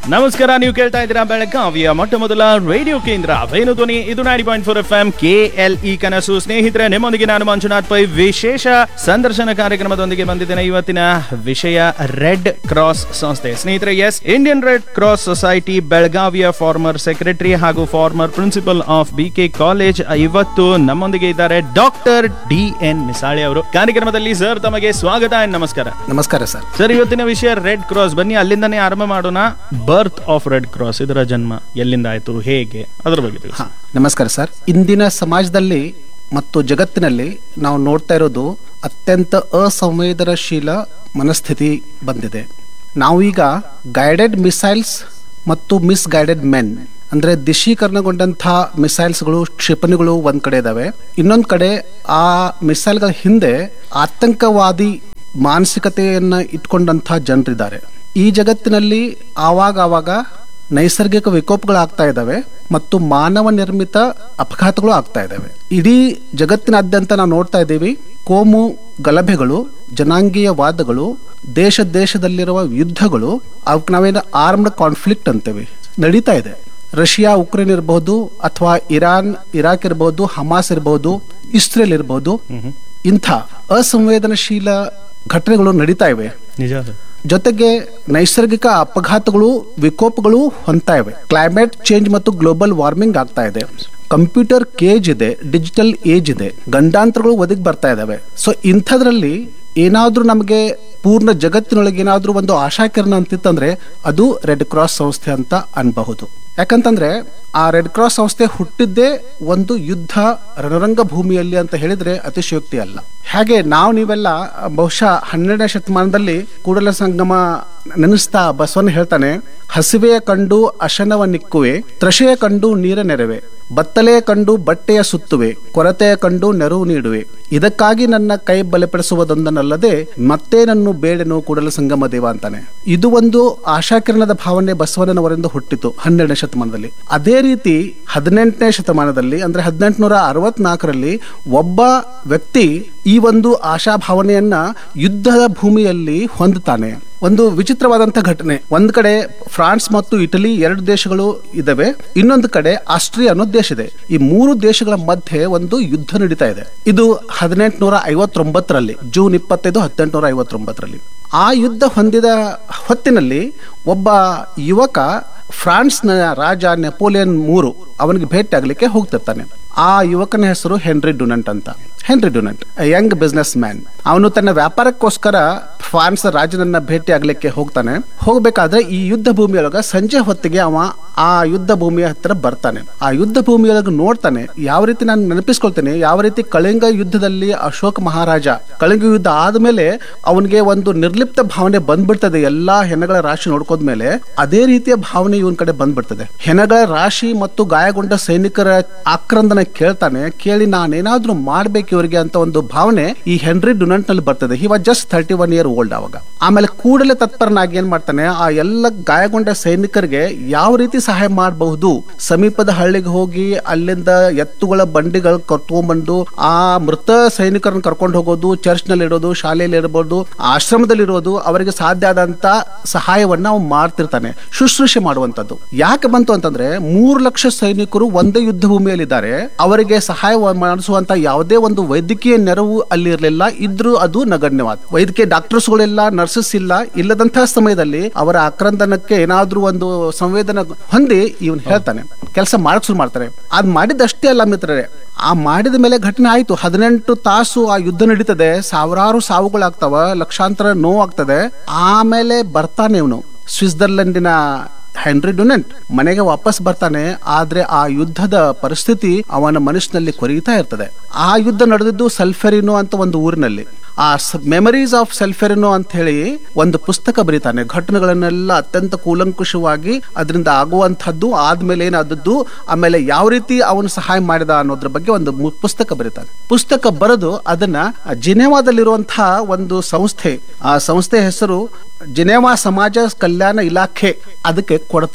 ನಮಸ್ಕಾರ ನೀವು ಕೇಳ್ತಾ ಇದ್ದೀರಾ ಬೆಳಗಾವಿಯ ಮೊಟ್ಟ ಮೊದಲ ರೇಡಿಯೋ ಕೇಂದ್ರ ವೇಣು ಧ್ವನಿ ಇದು ನಾಡಿ point four F M K L E Kanasu ಸ್ನೇಹಿತರೆ ನಿಮ್ಮೊಂದಿಗೆ ನಾನು ಮಂಜುನಾಥ್ ಪೈ ವಿಶೇಷ ಸಂದರ್ಶನ ಕಾರ್ಯಕ್ರಮದೊಂದಿಗೆ ಬಂದಿದ್ದೇನೆ ಇವತ್ತಿನ ವಿಷಯ ರೆಡ್ ಕ್ರಾಸ್ ಸಂಸ್ಥೆ ಸ್ನೇಹಿತರೆ ಎಸ್ ಇಂಡಿಯನ್ ರೆಡ್ ಕ್ರಾಸ್ ಸೊಸೈಟಿ ಬೆಳಗಾವಿಯ ಫಾರ್ಮರ್ ಸೆಕ್ರೆಟರಿ ಹಾಗೂ former principal of B K college ಇವತ್ತು ನಮ್ಮೊಂದಿಗೆ ಇದ್ದಾರೆ ಡಾಕ್ಟರ್ ಡಿ ಎನ್ ಮಿಸಾಳೆ ಅವರು ಕಾರ್ಯಕ್ರಮದಲ್ಲಿ ಸರ್ ತಮಗೆ ಸ್ವಾಗತ ಅಂಡ್ ನಮಸ್ಕಾರ ನಮಸ್ಕಾರ ಸರ್ ಸರ್ ಇವತ್ತಿನ ವಿಷಯ ರೆಡ್ ಕ್ರಾಸ್ ಬನ್ನಿ ಅಲ್ಲಿಂದನೇ ಆರಂಭ ಮಾಡೋಣ ಬರ್ತ್ ಆಫ್ ರೆಡ್ ಕ್ರಾಸ್ ಇದರ ಜನ್ಮ ಎಲ್ಲಿಂದ ಆಯ್ತು ಹೇಗೆ ಅದ್ರ ಬಗ್ಗೆ ತಿಳಿಸಿ. ಹಾ ನಮಸ್ಕಾರ ಸರ್ ಇಂದಿನ ಸಮಾಜದಲ್ಲಿ ಮತ್ತು ಜಗತ್ತಿನಲ್ಲಿ ನಾವು ನೋಡ್ತಾ ಇರೋದು ಅತ್ಯಂತ ಅಸಂವೇದನಶೀಲ ಮನಸ್ಥಿತಿ ಬಂದಿದೆ ನಾವೀಗ ಗೈಡೆಡ್ ಮಿಸೈಲ್ಸ್ ಮತ್ತು ಮಿಸ್ ಗೈಡೆಡ್ ಮೆನ್ ಅಂದ್ರೆ ದಿಶೀಕರಣಗೊಂಡಂಥ ಮಿಸೈಲ್ಸ್ಗಳು ಕ್ಷಿಪಣಿಗಳು ಒಂದ್ ಕಡೆ ಇದಾವೆ ಇನ್ನೊಂದ್ ಕಡೆ ಆ ಮಿಸೈಲ್ಗಳ ಹಿಂದೆ ಆತಂಕವಾದಿ ಮಾನಸಿಕತೆಯನ್ನ ಇಟ್ಕೊಂಡಂಥ ಜನರಿದ್ದಾರೆ ಈ ಜಗತ್ತಿನಲ್ಲಿ ಆವಾಗ ಆವಾಗ ನೈಸರ್ಗಿಕ ವಿಕೋಪಗಳಾಗ್ತಾ ಇದ್ದಾವೆ ಮತ್ತು ಮಾನವ ನಿರ್ಮಿತ ಅಪಘಾತಗಳು ಆಗ್ತಾ ಇದ್ದಾವೆ ಇಡೀ ಜಗತ್ತಿನಾದ್ಯಂತ ನಾವು ನೋಡ್ತಾ ಇದ್ದೀವಿ ಕೋಮು ಗಲಭೆಗಳು ಜನಾಂಗೀಯ ವಾದಗಳು ದೇಶ ದೇಶದಲ್ಲಿರುವ ಯುದ್ಧಗಳು ಅವಕ್ಕೆ ನಾವೇನು ಆರ್ಮ್ಡ್ ಕಾನ್ಫ್ಲಿಕ್ಟ್ ಅಂತೇವೆ ನಡೀತಾ ಇದೆ ರಷ್ಯಾ ಉಕ್ರೇನ್ ಇರಬಹುದು ಅಥವಾ ಇರಾನ್ ಇರಾಕ್ ಇರಬಹುದು ಹಮಾಸ್ ಇರಬಹುದು ಇಸ್ರೇಲ್ ಇರಬಹುದು ಇಂಥ ಅಸಂವೇದನಶೀಲ ಘಟನೆಗಳು ನಡೀತಾ ಇವೆ ನಿಜ ಸರ್ ಜೊತೆಗೆ ನೈಸರ್ಗಿಕ ಅಪಘಾತಗಳು ವಿಕೋಪಗಳು ಹೊಂತಾ ಇವೆ ಕ್ಲೈಮೇಟ್ ಚೇಂಜ್ ಮತ್ತು ಗ್ಲೋಬಲ್ ವಾರ್ಮಿಂಗ್ ಆಗ್ತಾ ಇದೆ ಕಂಪ್ಯೂಟರ್ ಕೇಜ್ ಇದೆ ಡಿಜಿಟಲ್ ಏಜ್ ಇದೆ ಗಂಡಾಂತರಗಳು ಒದಗಿ ಬರ್ತಾ ಇದಾವೆ ಸೊ ಇಂಥದ್ರಲ್ಲಿ ಏನಾದ್ರೂ ನಮಗೆ ಪೂರ್ಣ ಜಗತ್ತಿನೊಳಗೆ ಏನಾದ್ರೂ ಒಂದು ಆಶಾಕಿರಣ ಅಂತಿತ್ತಂದ್ರೆ ಅದು ರೆಡ್ ಕ್ರಾಸ್ ಸಂಸ್ಥೆ ಅಂತ ಅನ್ಬಹುದು ಯಾಕಂತಂದ್ರೆ ಆ ರೆಡ್ ಕ್ರಾಸ್ ಸಂಸ್ಥೆ ಹುಟ್ಟಿದ್ದೇ ಒಂದು ಯುದ್ಧ ರಣರಂಗ ಭೂಮಿಯಲ್ಲಿ ಅಂತ ಹೇಳಿದ್ರೆ ಅತಿಶಯೋಕ್ತಿ ಅಲ್ಲ ಹಾಗೆ ನಾವು ನೀವೆಲ್ಲ ಬಹುಶಃ ಹನ್ನೆರಡನೇ ಶತಮಾನದಲ್ಲಿ ಕೂಡಲ ಸಂಗಮ ನೆನೆಸ್ತಾ ಬಸವಣ್ಣ ಹೇಳ್ತಾನೆ ಹಸಿವೆಯ ಕಂಡು ಅಶನವ ನಿಕ್ಕುವೆ ತ್ರಷೆಯ ಕಂಡು ನೀರ ನೆರವೆ ಬತ್ತಲೆಯ ಕಂಡು ಬಟ್ಟೆಯ ಸುತ್ತುವೆ ಕೊರತೆಯ ಕಂಡು ನೆರವು ನೀಡುವೆ ಇದಕ್ಕಾಗಿ ನನ್ನ ಕೈ ಬಲಪಡಿಸುವುದೊಂದನ್ನಲ್ಲದೆ ಮತ್ತೆ ನನ್ನ ಬೇಡೆನು ಕೂಡಲ ಸಂಗಮ ದೇವ ಅಂತಾನೆ ಇದು ಒಂದು ಆಶಾಕಿರಣದ ಭಾವನೆ ಬಸವಣ್ಣನವರಿಂದ ಹುಟ್ಟಿತು ಹನ್ನೆರಡನೇ ಶತಮಾನದಲ್ಲಿ ಅದೇ ರೀತಿ ಹದಿನೆಂಟನೇ ಶತಮಾನದಲ್ಲಿ ಅಂದ್ರೆ ಹದಿನೆಂಟುನೂರ ಅರವತ್ನಾಲ್ಕರಲ್ಲಿ ಒಬ್ಬ ವ್ಯಕ್ತಿ ಈ ಒಂದು ಆಶಾಭಾವನೆಯನ್ನ ಯುದ್ಧದ ಭೂಮಿಯಲ್ಲಿ ಹೊಂದುತ್ತಾನೆ ಒಂದು ವಿಚಿತ್ರವಾದಂತಹ ಘಟನೆ ಒಂದ್ ಕಡೆ ಫ್ರಾನ್ಸ್ ಮತ್ತು ಇಟಲಿ ಎರಡು ದೇಶಗಳು ಇದಾವೆ ಇನ್ನೊಂದು ಕಡೆ ಆಸ್ಟ್ರಿಯಾ ಅನ್ನೋ ದೇಶ ಇದೆ ಈ ಮೂರು ದೇಶಗಳ ಮಧ್ಯೆ ಒಂದು ಯುದ್ಧ ನಡೀತಾ ಇದೆ ಇದು ಹದಿನೆಂಟುನೂರ ಐವತ್ತೊಂಬತ್ತರಲ್ಲಿ ಜೂನ್ ಇಪ್ಪತ್ತೈದು ಹದಿನೆಂಟುನೂರ ಐವತ್ತೊಂಬತ್ತರಲ್ಲಿ ಆ ಯುದ್ಧ ಹೊಂದಿದ ಹೊತ್ತಿನಲ್ಲಿ ಒಬ್ಬ ಯುವಕ ಫ್ರಾನ್ಸ್ನ ರಾಜ ನೆಪೋಲಿಯನ್ ಮೂರು ಅವನಿಗೆ ಭೇಟಿ ಆಗ್ಲಿಕ್ಕೆ ಹೋಗ್ತಿರ್ತಾನೆ ಆ ಯುವಕನ ಹೆಸರು ಹೆನ್ರಿ ಡುನಂಟ್ ಅಂತ Henry Dunant young businessman ಅವನು ತನ್ನ ವ್ಯಾಪಾರಕ್ಕೋಸ್ಕರ ಫ್ರಾನ್ಸ್ ರಾಜನನ್ನ ಭೇಟಿ ಆಗ್ಲಿಕ್ಕೆ ಹೋಗ್ತಾನೆ ಹೋಗ್ಬೇಕಾದ್ರೆ ಈ ಯುದ್ಧ ಭೂಮಿಯೊಳಗ ಸಂಜೆ ಹೊತ್ತಿಗೆ ಅವ ಆ ಯುದ್ಧ ಭೂಮಿಯ ಹತ್ತಿರ ಬರ್ತಾನೆ ಆ ಯುದ್ಧ ಭೂಮಿಯೊಳಗೆ ನೋಡ್ತಾನೆ ಯಾವ ರೀತಿ ನಾನು ನೆನಪಿಸ್ಕೊಳ್ತೇನೆ ಯಾವ ರೀತಿ ಕಳಿಂಗ ಯುದ್ಧದಲ್ಲಿ ಅಶೋಕ್ ಮಹಾರಾಜ ಕಳಿಂಗ ಯುದ್ಧ ಆದ್ಮೇಲೆ ಅವನಿಗೆ ಒಂದು ನಿರ್ಲಿಪ್ತ ಭಾವನೆ ಬಂದ್ಬಿಡ್ತದೆ ಎಲ್ಲಾ ಹೆಣಗಳ ರಾಶಿ ನೋಡ್ಕೋದ್ಮೇಲೆ ಅದೇ ರೀತಿಯ ಭಾವನೆ ಇವನ್ ಕಡೆ ಬಂದ್ಬಿಡ್ತದೆ ಹೆಣಗಳ ರಾಶಿ ಮತ್ತು ಗಾಯಗೊಂಡ ಸೈನಿಕರ ಆಕ್ರಂದನ ಕೇಳ್ತಾನೆ ಕೇಳಿ ನಾನೇನಾದ್ರೂ ಮಾಡ್ಬೇಕು ಇವರಿಗೆ ಅಂತ ಒಂದು ಭಾವನೆ ಈ ಹೆನ್ರಿ ಡುನಂಟ್ ನಲ್ಲಿ ಬರ್ತದೆ he was just thirty one year old ಅವಾಗ ಆಮೇಲೆ ಕೂಡಲೇ ತತ್ಪರನಾಗಿ ಏನ್ ಮಾಡ್ತಾನೆ ಆ ಎಲ್ಲ ಗಾಯಗೊಂಡ ಸೈನಿಕರಿಗೆ ಯಾವ ರೀತಿ ಸಹಾಯ ಮಾಡಬಹುದು ಸಮೀಪದ ಹಳ್ಳಿಗೆ ಹೋಗಿ ಅಲ್ಲಿಂದ ಎತ್ತುಗಳ ಬಂಡಿಗಳು ಕರ್ಕೊಂಡ್ಬಂದು ಆ ಮೃತ ಸೈನಿಕರನ್ನ ಕರ್ಕೊಂಡು ಹೋಗೋದು ಚರ್ಚ್ ನಲ್ಲಿ ಇಡೋದು ಶಾಲೆಯಲ್ಲಿ ಇರಬಹುದು ಆಶ್ರಮದಲ್ಲಿ ಇರೋದು ಅವರಿಗೆ ಸಾಧ್ಯ ಆದಂತ ಸಹಾಯವನ್ನ ಅವ್ನು ಮಾಡ್ತಿರ್ತಾನೆ ಶುಶ್ರೂಷೆ ಮಾಡುವಂತದ್ದು ಯಾಕೆ ಬಂತು ಅಂತಂದ್ರೆ ಮೂರು ಲಕ್ಷ ಸೈನಿಕರು ಒಂದೇ ಯುದ್ಧ ಭೂಮಿಯಲ್ಲಿದ್ದಾರೆ ಅವರಿಗೆ ಸಹಾಯ ಮಾಡಿಸುವಂತ ಯಾವುದೇ ಒಂದು ವೈದ್ಯಕೀಯ ನೆರವು ಅಲ್ಲಿ ಇರಲಿಲ್ಲ ಇದ್ರೂ ಅದು ನಗಣ್ಯವಾದ ವೈದ್ಯಕೀಯ ಡಾಕ್ಟರ್ಸ್ಗಳೆಲ್ಲ ನರ್ಸಸ್ ಇಲ್ಲ ಇಲ್ಲದಂತಹ ಸಮಯದಲ್ಲಿ ಅವರ ಆಕ್ರಂದನಕ್ಕೆ ಏನಾದ್ರೂ ಒಂದು ಸಂವೇದನೆ ಹೊಂದಿ ಇವನ್ ಹೇಳ್ತಾನೆ ಕೆಲಸ ಮಾಡಕ್ ಶುರು ಮಾಡ್ತಾರೆ ಅದ್ ಮಾಡಿದಷ್ಟೇ ಅಲ್ಲ ಮಿತ್ರರೇ ಆ ಮಾಡಿದ ಮೇಲೆ ಘಟನೆ ಆಯ್ತು ಹದಿನೆಂಟು ತಾಸು ಆ ಯುದ್ಧ ನಡೀತದೆ ಸಾವಿರಾರು ಸಾವುಗಳಾಗ್ತಾವ ಲಕ್ಷಾಂತರ ನೋವಾಗ್ತದೆ ಆಮೇಲೆ ಬರ್ತಾನೆ ಇವನು ಸ್ವಿಟ್ಜರ್ಲೆಂಡಿನ ಹೆನ್ರಿ ಡುನೆಂಟ್ ಮನೆಗೆ ವಾಪಸ್ ಬರ್ತಾನೆ ಆದ್ರೆ ಆ ಯುದ್ಧದ ಪರಿಸ್ಥಿತಿ ಅವನ ಮನಸ್ಸಿನಲ್ಲಿ ಕೊರೀತಾ ಇರ್ತದೆ ಆ ಯುದ್ಧ ನಡೆದಿದ್ದು ಸಲ್ಫೆರಿನೋ ಅಂತ ಒಂದು ಊರಿನಲ್ಲಿ ಆ ಮೆಮರೀಸ್ ಆಫ್ ಸೆಲ್ಫೆರಿನೋ ಅಂತ ಹೇಳಿ ಒಂದು ಪುಸ್ತಕ ಬರೀತಾನೆ ಘಟನೆಗಳನ್ನೆಲ್ಲ ಅತ್ಯಂತ ಕೂಲಂಕುಷವಾಗಿ ಅದರಿಂದ ಆಗುವಂತಹದ್ದು ಆದ್ಮೇಲೆ ಏನಾದದ್ದು ಆಮೇಲೆ ಯಾವ ರೀತಿ ಅವನು ಸಹಾಯ ಮಾಡಿದ ಅನ್ನೋದ್ರ ಬಗ್ಗೆ ಒಂದು ಮು- ಪುಸ್ತಕ ಬರೀತಾನೆ ಪುಸ್ತಕ ಬರೆದು ಅದನ್ನ ಜಿನೆವಾದಲ್ಲಿರುವಂತಹ ಒಂದು ಸಂಸ್ಥೆ ಆ ಸಂಸ್ಥೆ ಹೆಸರು ಜಿನೆವಾ ಸಮಾಜ ಕಲ್ಯಾಣ ಇಲಾಖೆ ಅದಕ್ಕೆ ಕೊಡ್ತಾನೆ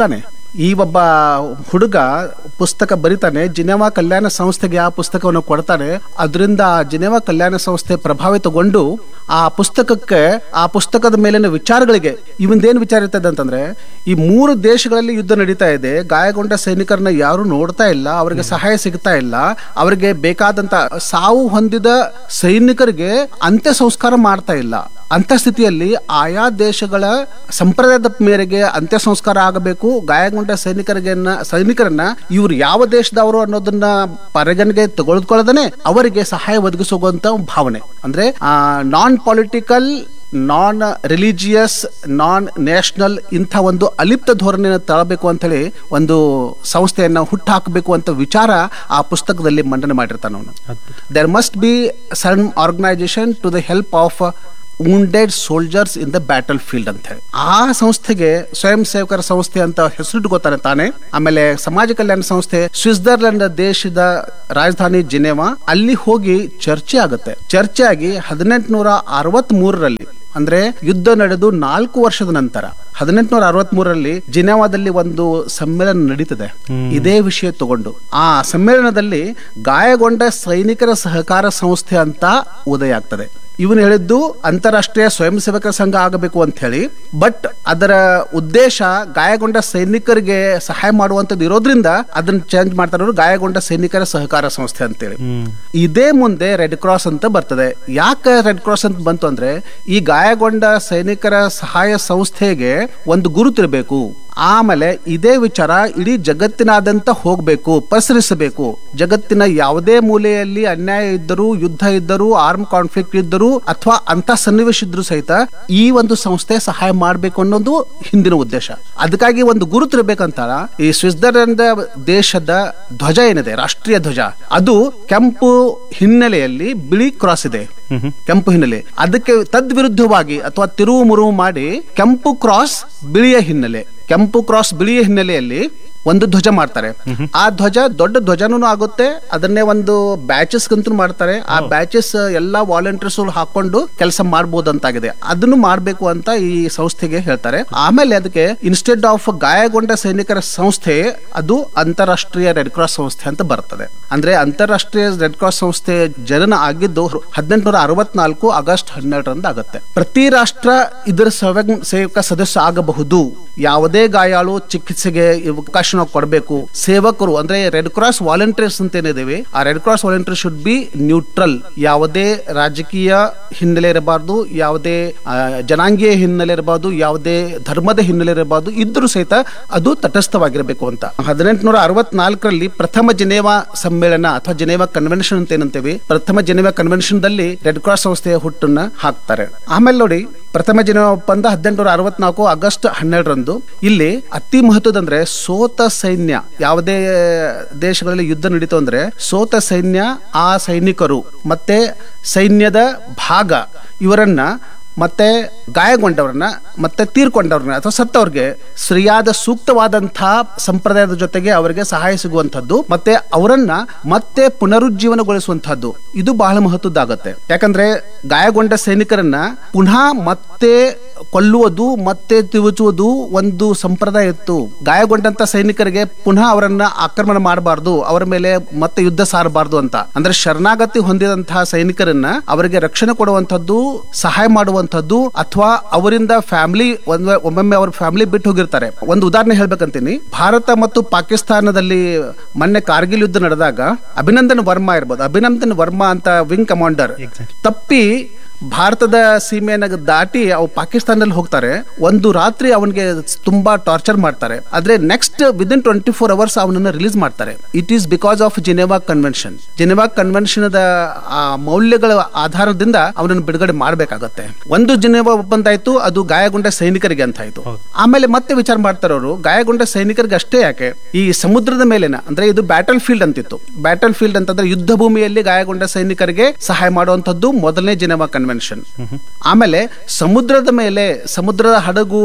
ಈ ಒಬ್ಬ ಹುಡುಗ ಪುಸ್ತಕ ಬರಿತಾನೆ ಜಿನೆವಾ ಕಲ್ಯಾಣ ಸಂಸ್ಥೆಗೆ ಆ ಪುಸ್ತಕವನ್ನು ಕೊಡ್ತಾನೆ ಅದರಿಂದ ಜಿನೆವಾ ಕಲ್ಯಾಣ ಸಂಸ್ಥೆ ಪ್ರಭಾವಿತಗೊಂಡು ಆ ಪುಸ್ತಕಕ್ಕೆ ಆ ಪುಸ್ತಕದ ಮೇಲಿನ ವಿಚಾರಗಳಿಗೆ ಇವಂದೇನು ವಿಚಾರ ಇರ್ತದೆ ಅಂತಂದ್ರೆ ಈ ಮೂರು ದೇಶಗಳಲ್ಲಿ ಯುದ್ಧ ನಡೀತಾ ಇದೆ ಗಾಯಗೊಂಡ ಸೈನಿಕರನ್ನ ಯಾರು ನೋಡ್ತಾ ಇಲ್ಲ ಅವರಿಗೆ ಸಹಾಯ ಸಿಗ್ತಾ ಇಲ್ಲ ಅವರಿಗೆ ಬೇಕಾದಂತ ಸಾವು ಹೊಂದಿದ ಸೈನಿಕರಿಗೆ ಅಂತ್ಯ ಸಂಸ್ಕಾರ ಮಾಡ್ತಾ ಇಲ್ಲ ಅಂತ ಸ್ಥಿತಿಯಲ್ಲಿ ಆಯಾ ದೇಶಗಳ ಸಂಪ್ರದಾಯದ ಮೇರೆಗೆ ಅಂತ್ಯ ಸಂಸ್ಕಾರ ಆಗಬೇಕು ಗಾಯಗೊಂಡ ಸೈನಿಕರಿಗೆ ಸೈನಿಕರನ್ನ ಇವ್ರು ಯಾವ ದೇಶದವರು ಅನ್ನೋದನ್ನ ಪರಿಗಣನೆಗೆ ತೆಗೆದುಕೊಳ್ಳದನೆ ಅವರಿಗೆ ಸಹಾಯ ಒದಗಿಸುವಂತ ಭಾವನೆ ಅಂದ್ರೆ non political non religious non national ಇಂಥ ಒಂದು ಅಲಿಪ್ತ ಧೋರಣೆಯನ್ನು ತಳಬೇಕು ಅಂತ ಹೇಳಿ ಒಂದು ಸಂಸ್ಥೆಯನ್ನ ಹುಟ್ಟಾಕಬೇಕು ಅಂತ ವಿಚಾರ ಆ ಪುಸ್ತಕದಲ್ಲಿ ಮಂಡನೆ ಮಾಡಿರ್ತಾನೆ ಅವನು there must be some organization to the help of wounded soldiers in the battle field ಅಂತ ಹೇಳಿ ಆ ಸಂಸ್ಥೆಗೆ ಸ್ವಯಂ ಸೇವಕರ ಸಂಸ್ಥೆ ಅಂತ ಹೆಸರಿಟ್ಕೋತಾನೆ ತಾನೆ ಆಮೇಲೆ ಸಮಾಜ ಕಲ್ಯಾಣ ಸಂಸ್ಥೆ ಸ್ವಿಟ್ಜರ್ಲೆಂಡ್ ದೇಶದ ರಾಜಧಾನಿ ಜಿನೆವಾ ಅಲ್ಲಿ ಹೋಗಿ ಚರ್ಚೆ ಆಗುತ್ತೆ ಚರ್ಚೆ ಆಗಿ ಹದಿನೆಂಟುನೂರ ಅರವತ್ ಮೂರರಲ್ಲಿ ಅಂದ್ರೆ ಯುದ್ಧ ನಡೆದು ನಾಲ್ಕು ವರ್ಷದ ನಂತರ ಹದಿನೆಂಟುನೂರ ಅರವತ್ ಮೂರರಲ್ಲಿ ಜಿನೆವಾದಲ್ಲಿ ಒಂದು ಸಮ್ಮೇಳನ ನಡೀತದೆ ಇದೇ ವಿಷಯ ತಗೊಂಡು ಆ ಸಮ್ಮೇಳನದಲ್ಲಿ ಗಾಯಗೊಂಡ ಸೈನಿಕರ ಸಹಕಾರ ಸಂಸ್ಥೆ ಅಂತ ಉದಯ ಆಗ್ತದೆ ಇವನು ಹೇಳಿದ್ದು ಅಂತಾರಾಷ್ಟ್ರೀಯ ಸ್ವಯಂ ಸೇವಕರ ಸಂಘ ಆಗಬೇಕು ಅಂತ ಹೇಳಿ ಬಟ್ ಅದರ ಉದ್ದೇಶ ಗಾಯಗೊಂಡ ಸೈನಿಕರಿಗೆ ಸಹಾಯ ಮಾಡುವಂತದ್ದು ಇರೋದ್ರಿಂದ ಅದನ್ನ ಚೇಂಜ್ ಮಾಡ್ತಾರೆ ಗಾಯಗೊಂಡ ಸೈನಿಕರ ಸಹಕಾರ ಸಂಸ್ಥೆ ಅಂತೇಳಿ ಇದೇ ಮುಂದೆ ರೆಡ್ ಕ್ರಾಸ್ ಅಂತ ಬರ್ತದೆ ಯಾಕೆ ರೆಡ್ ಕ್ರಾಸ್ ಅಂತ ಬಂತು ಅಂದ್ರೆ ಈ ಗಾಯಗೊಂಡ ಸೈನಿಕರ ಸಹಾಯ ಸಂಸ್ಥೆಗೆ ಒಂದು ಗುರುತಿರಬೇಕು ಆಮೇಲೆ ಇದೇ ವಿಚಾರ ಇಡೀ ಜಗತ್ತಿನಾದ್ಯಂತ ಹೋಗ್ಬೇಕು ಪಸರಿಸಬೇಕು ಜಗತ್ತಿನ ಯಾವುದೇ ಮೂಲೆಯಲ್ಲಿ ಅನ್ಯಾಯ ಇದ್ದರೂ ಯುದ್ಧ ಇದ್ದರೂ ಆರ್ಮ್ ಕಾನ್ಫ್ಲಿಕ್ಟ್ ಇದ್ದರೂ ಅಥವಾ ಅಂತ ಸನ್ನಿವೇಶ ಇದ್ರೂ ಸಹಿತ ಈ ಒಂದು ಸಂಸ್ಥೆ ಸಹಾಯ ಮಾಡಬೇಕು ಅನ್ನೋದು ಹಿಂದಿನ ಉದ್ದೇಶ ಅದಕ್ಕಾಗಿ ಒಂದು ಗುರುತಿರ್ಬೇಕಂತ ಈ ಸ್ವಿಟ್ಜರ್ಲೆಂಡ್ ದೇಶದ ಧ್ವಜ ಏನಿದೆ ರಾಷ್ಟ್ರೀಯ ಧ್ವಜ ಅದು ಕೆಂಪು ಹಿನ್ನೆಲೆಯಲ್ಲಿ ಬಿಳಿ ಕ್ರಾಸ್ ಇದೆ ಕೆಂಪು ಹಿನ್ನೆಲೆ ಅದಕ್ಕೆ ತದ್ವಿರುದ್ಧವಾಗಿ ಅಥವಾ ತಿರುವು ಮುರುವು ಮಾಡಿ ಕೆಂಪು ಕ್ರಾಸ್ ಬಿಳಿಯ ಹಿನ್ನೆಲೆ ಕೆಂಪು ಕ್ರಾಸ್ ಬಿಳಿಯ ಹಿನ್ನೆಲೆಯಲ್ಲಿ ಒಂದು ಧ್ವಜ ಮಾಡ್ತಾರೆ ಆ ಧ್ವಜ ದೊಡ್ಡ ಧ್ವಜನೂ ಆಗುತ್ತೆ ಅದನ್ನೇ ಒಂದು ಬ್ಯಾಚಸ್ ಕಂತೂ ಮಾಡ್ತಾರೆ ಆ ಬ್ಯಾಚಸ್ ಎಲ್ಲಾ ವಾಲಂಟಿಯರ್ಸ್ ಹಾಕೊಂಡು ಕೆಲಸ ಮಾಡಬಹುದಂತಾಗಿದೆ ಅದನ್ನು ಮಾಡಬೇಕು ಅಂತ ಈ ಸಂಸ್ಥೆಗೆ ಹೇಳ್ತಾರೆ ಆಮೇಲೆ ಅದಕ್ಕೆ ಇನ್ಸ್ಟೆಡ್ ಆಫ್ ಗಾಯಗೊಂಡ ಸೈನಿಕರ ಸಂಸ್ಥೆ ಅದು ಅಂತಾರಾಷ್ಟ್ರೀಯ ರೆಡ್ ಕ್ರಾಸ್ ಸಂಸ್ಥೆ ಅಂತ ಬರ್ತದೆ ಅಂದ್ರೆ ಅಂತಾರಾಷ್ಟ್ರೀಯ ರೆಡ್ ಕ್ರಾಸ್ ಸಂಸ್ಥೆ ಜನನ ಆಗಿದ್ದು ಹದಿನೆಂಟುನೂರ ಅರವತ್ನಾಲ್ಕು ಆಗಸ್ಟ್ ಹನ್ನೆರಡರಂದು ಆಗುತ್ತೆ ಪ್ರತಿ ರಾಷ್ಟ್ರ ಇದರ ಸ್ವಯಂ ಸೇವಕ ಸದಸ್ಯ ಆಗಬಹುದು ಯಾವುದೇ ಗಾಯಾಳು ಚಿಕಿತ್ಸೆಗೆ ಅವಕಾಶ ನಾವು ಕೊಡಬೇಕು ಸೇವಕರು ಅಂದ್ರೆ ರೆಡ್ ಕ್ರಾಸ್ ವಾಲಂಟಿಯರ್ಸ್ ಅಂತ ಏನಿದೇವೆ ಆ red cross volunteer should be neutral ಯಾವುದೇ ರಾಜಕೀಯ ಹಿನ್ನೆಲೆ ಇರಬಾರ್ದು ಯಾವುದೇ ಆ, ಜನಾಂಗೀಯ ಹಿನ್ನೆಲೆ ಇರಬಾರ್ದು ಯಾವುದೇ ಧರ್ಮದ ಹಿನ್ನೆಲೆ ಇರಬಾರ್ದು ಇದ್ರೂ ಸಹಿತ ಅದು ತಟಸ್ಥವಾಗಿರಬೇಕು ಅಂತ ಹದಿನೆಂಟುನೂರ ಅರವತ್ನಾಲ್ಕರಲ್ಲಿ ಪ್ರಥಮ ಜಿನೇವಾ ಸಮ್ಮೇಳನ ಅಥವಾ ಜಿನೇವಾ ಕನ್ವೆನ್ಷನ್ ಅಂತ ಏನಂತೇವೆ ಪ್ರಥಮ ಜಿನೇವಾ ಕನ್ವೆನ್ಷನ್ ದಲ್ಲಿ ರೆಡ್ ಕ್ರಾಸ್ ಸಂಸ್ಥೆಯ ಹುಟ್ಟನ್ನ ಹಾಕ್ತಾರೆ ಆಮೇಲೆ ನೋಡಿ ಪ್ರಥಮ ಜಿನೇವಾ ಒಪ್ಪಂದ ಹದಿನೆಂಟುನೂರ ಅರವತ್ನಾಲ್ಕು ಆಗಸ್ಟ್ ಹನ್ನೆರಡರಂದು ಇಲ್ಲಿ ಅತಿ ಮಹತ್ವದಂದ್ರೆ ಸೋತ ಸೈನ್ಯ ಯಾವುದೇ ದೇಶಗಳಲ್ಲಿ ಯುದ್ಧ ನಡೀತು ಅಂದ್ರೆ ಸೋತ ಸೈನ್ಯ ಆ ಸೈನಿಕರು ಮತ್ತೆ ಸೈನ್ಯದ ಭಾಗ ಇವರನ್ನ ಮತ್ತೆ ಗಾಯಗೊಂಡವ್ರನ್ನ ಮತ್ತೆ ತೀರ್ಕೊಂಡವ್ರನ್ನ ಅಥವಾ ಸತ್ತವ್ರಿಗೆ ಸರಿಯಾದ ಸೂಕ್ತವಾದಂತಹ ಸಂಪ್ರದಾಯದ ಜೊತೆಗೆ ಅವರಿಗೆ ಸಹಾಯ ಸಿಗುವಂತದ್ದು ಮತ್ತೆ ಅವರನ್ನ ಮತ್ತೆ ಪುನರುಜ್ಜೀವನಗೊಳಿಸುವಂತಹದ್ದು ಇದು ಬಹಳ ಮಹತ್ವದ್ದಾಗತ್ತೆ ಯಾಕಂದ್ರೆ ಗಾಯಗೊಂಡ ಸೈನಿಕರನ್ನ ಪುನಃ ಮತ್ತೆ ಕೊಲ್ಲುವುದು ಮತ್ತೆ ತಿರುಚುವುದು ಒಂದು ಸಂಪ್ರದಾಯ ಇತ್ತು ಗಾಯಗೊಂಡಂತ ಸೈನಿಕರಿಗೆ ಪುನಃ ಅವರನ್ನ ಆಕ್ರಮಣ ಮಾಡಬಾರ್ದು ಅವರ ಮೇಲೆ ಮತ್ತೆ ಯುದ್ಧ ಸಾರಬಾರ್ದು ಅಂತ ಅಂದ್ರೆ ಶರಣಾಗತಿ ಹೊಂದಿದಂತಹ ಸೈನಿಕರನ್ನ ಅವರಿಗೆ ರಕ್ಷಣೆ ಕೊಡುವಂತದ್ದು ಸಹಾಯ ಮಾಡುವಂತದ್ದು ಅಥವಾ ಅವರಿಂದ ಫ್ಯಾಮಿಲಿ ಒಂದ್ ಒಮ್ಮೊಮ್ಮೆ ಅವ್ರ ಫ್ಯಾಮಿಲಿ ಬಿಟ್ಟು ಹೋಗಿರ್ತಾರೆ ಒಂದು ಉದಾಹರಣೆ ಹೇಳ್ಬೇಕಂತೀನಿ ಭಾರತ ಮತ್ತು ಪಾಕಿಸ್ತಾನದಲ್ಲಿ ಮೊನ್ನೆ ಕಾರ್ಗಿಲ್ ಯುದ್ಧ ನಡೆದಾಗ ಅಭಿನಂದನ್ ವರ್ಮಾ ಇರ್ಬೋದು ಅಭಿನಂದನ್ ವರ್ಮಾ ಅಂತ ವಿಂಗ್ ಕಮಾಂಡರ್ ತಪ್ಪಿ ಭಾರತದ ಸೀಮೆಯನ್ನ ದಾಟಿ ಅವು ಪಾಕಿಸ್ತಾನದಲ್ಲಿ ಹೋಗ್ತಾರೆ ಒಂದು ರಾತ್ರಿ ಅವನಿಗೆ ತುಂಬಾ ಟಾರ್ಚರ್ ಮಾಡ್ತಾರೆ ಆದ್ರೆ next within twenty four hours ಅವನನ್ನ ರಿಲೀಸ್ ಮಾಡ್ತಾರೆ it is because of Geneva convention Geneva convention ಆ ಮೌಲ್ಯಗಳ ಆಧಾರದಿಂದ ಅವನನ್ನು ಬಿಡುಗಡೆ ಮಾಡಬೇಕಾಗತ್ತೆ ಒಂದು ಜಿನೆವಾ ಒಪ್ಪಂದ ಆಯ್ತು ಅದು ಗಾಯಗೊಂಡ ಸೈನಿಕರಿಗೆ ಅಂತ ಆಯ್ತು ಆಮೇಲೆ ಮತ್ತೆ ವಿಚಾರ ಮಾಡ್ತಾರೆ ಅವರು ಗಾಯಗೊಂಡ ಸೈನಿಕರಿಗೆ ಅಷ್ಟೇ ಯಾಕೆ ಈ ಸಮುದ್ರದ ಮೇಲಿನ ಅಂದ್ರೆ ಇದು ಬ್ಯಾಟಲ್ ಫೀಲ್ಡ್ ಅಂತಿತ್ತು ಬ್ಯಾಟಲ್ ಫೀಲ್ಡ್ ಅಂತಂದ್ರೆ ಯುದ್ಧ ಭೂಮಿಯಲ್ಲಿ ಗಾಯಗೊಂಡ ಸೈನಿಕರಿಗೆ ಸಹಾಯ ಮಾಡುವಂತದ್ದು ಮೊದಲನೇ ಜಿನೆವಾ ಕನ್ವೆನ್ಷನ್ ಆಮೇಲೆ ಸಮುದ್ರದ ಮೇಲೆ ಸಮುದ್ರದ ಹಡಗು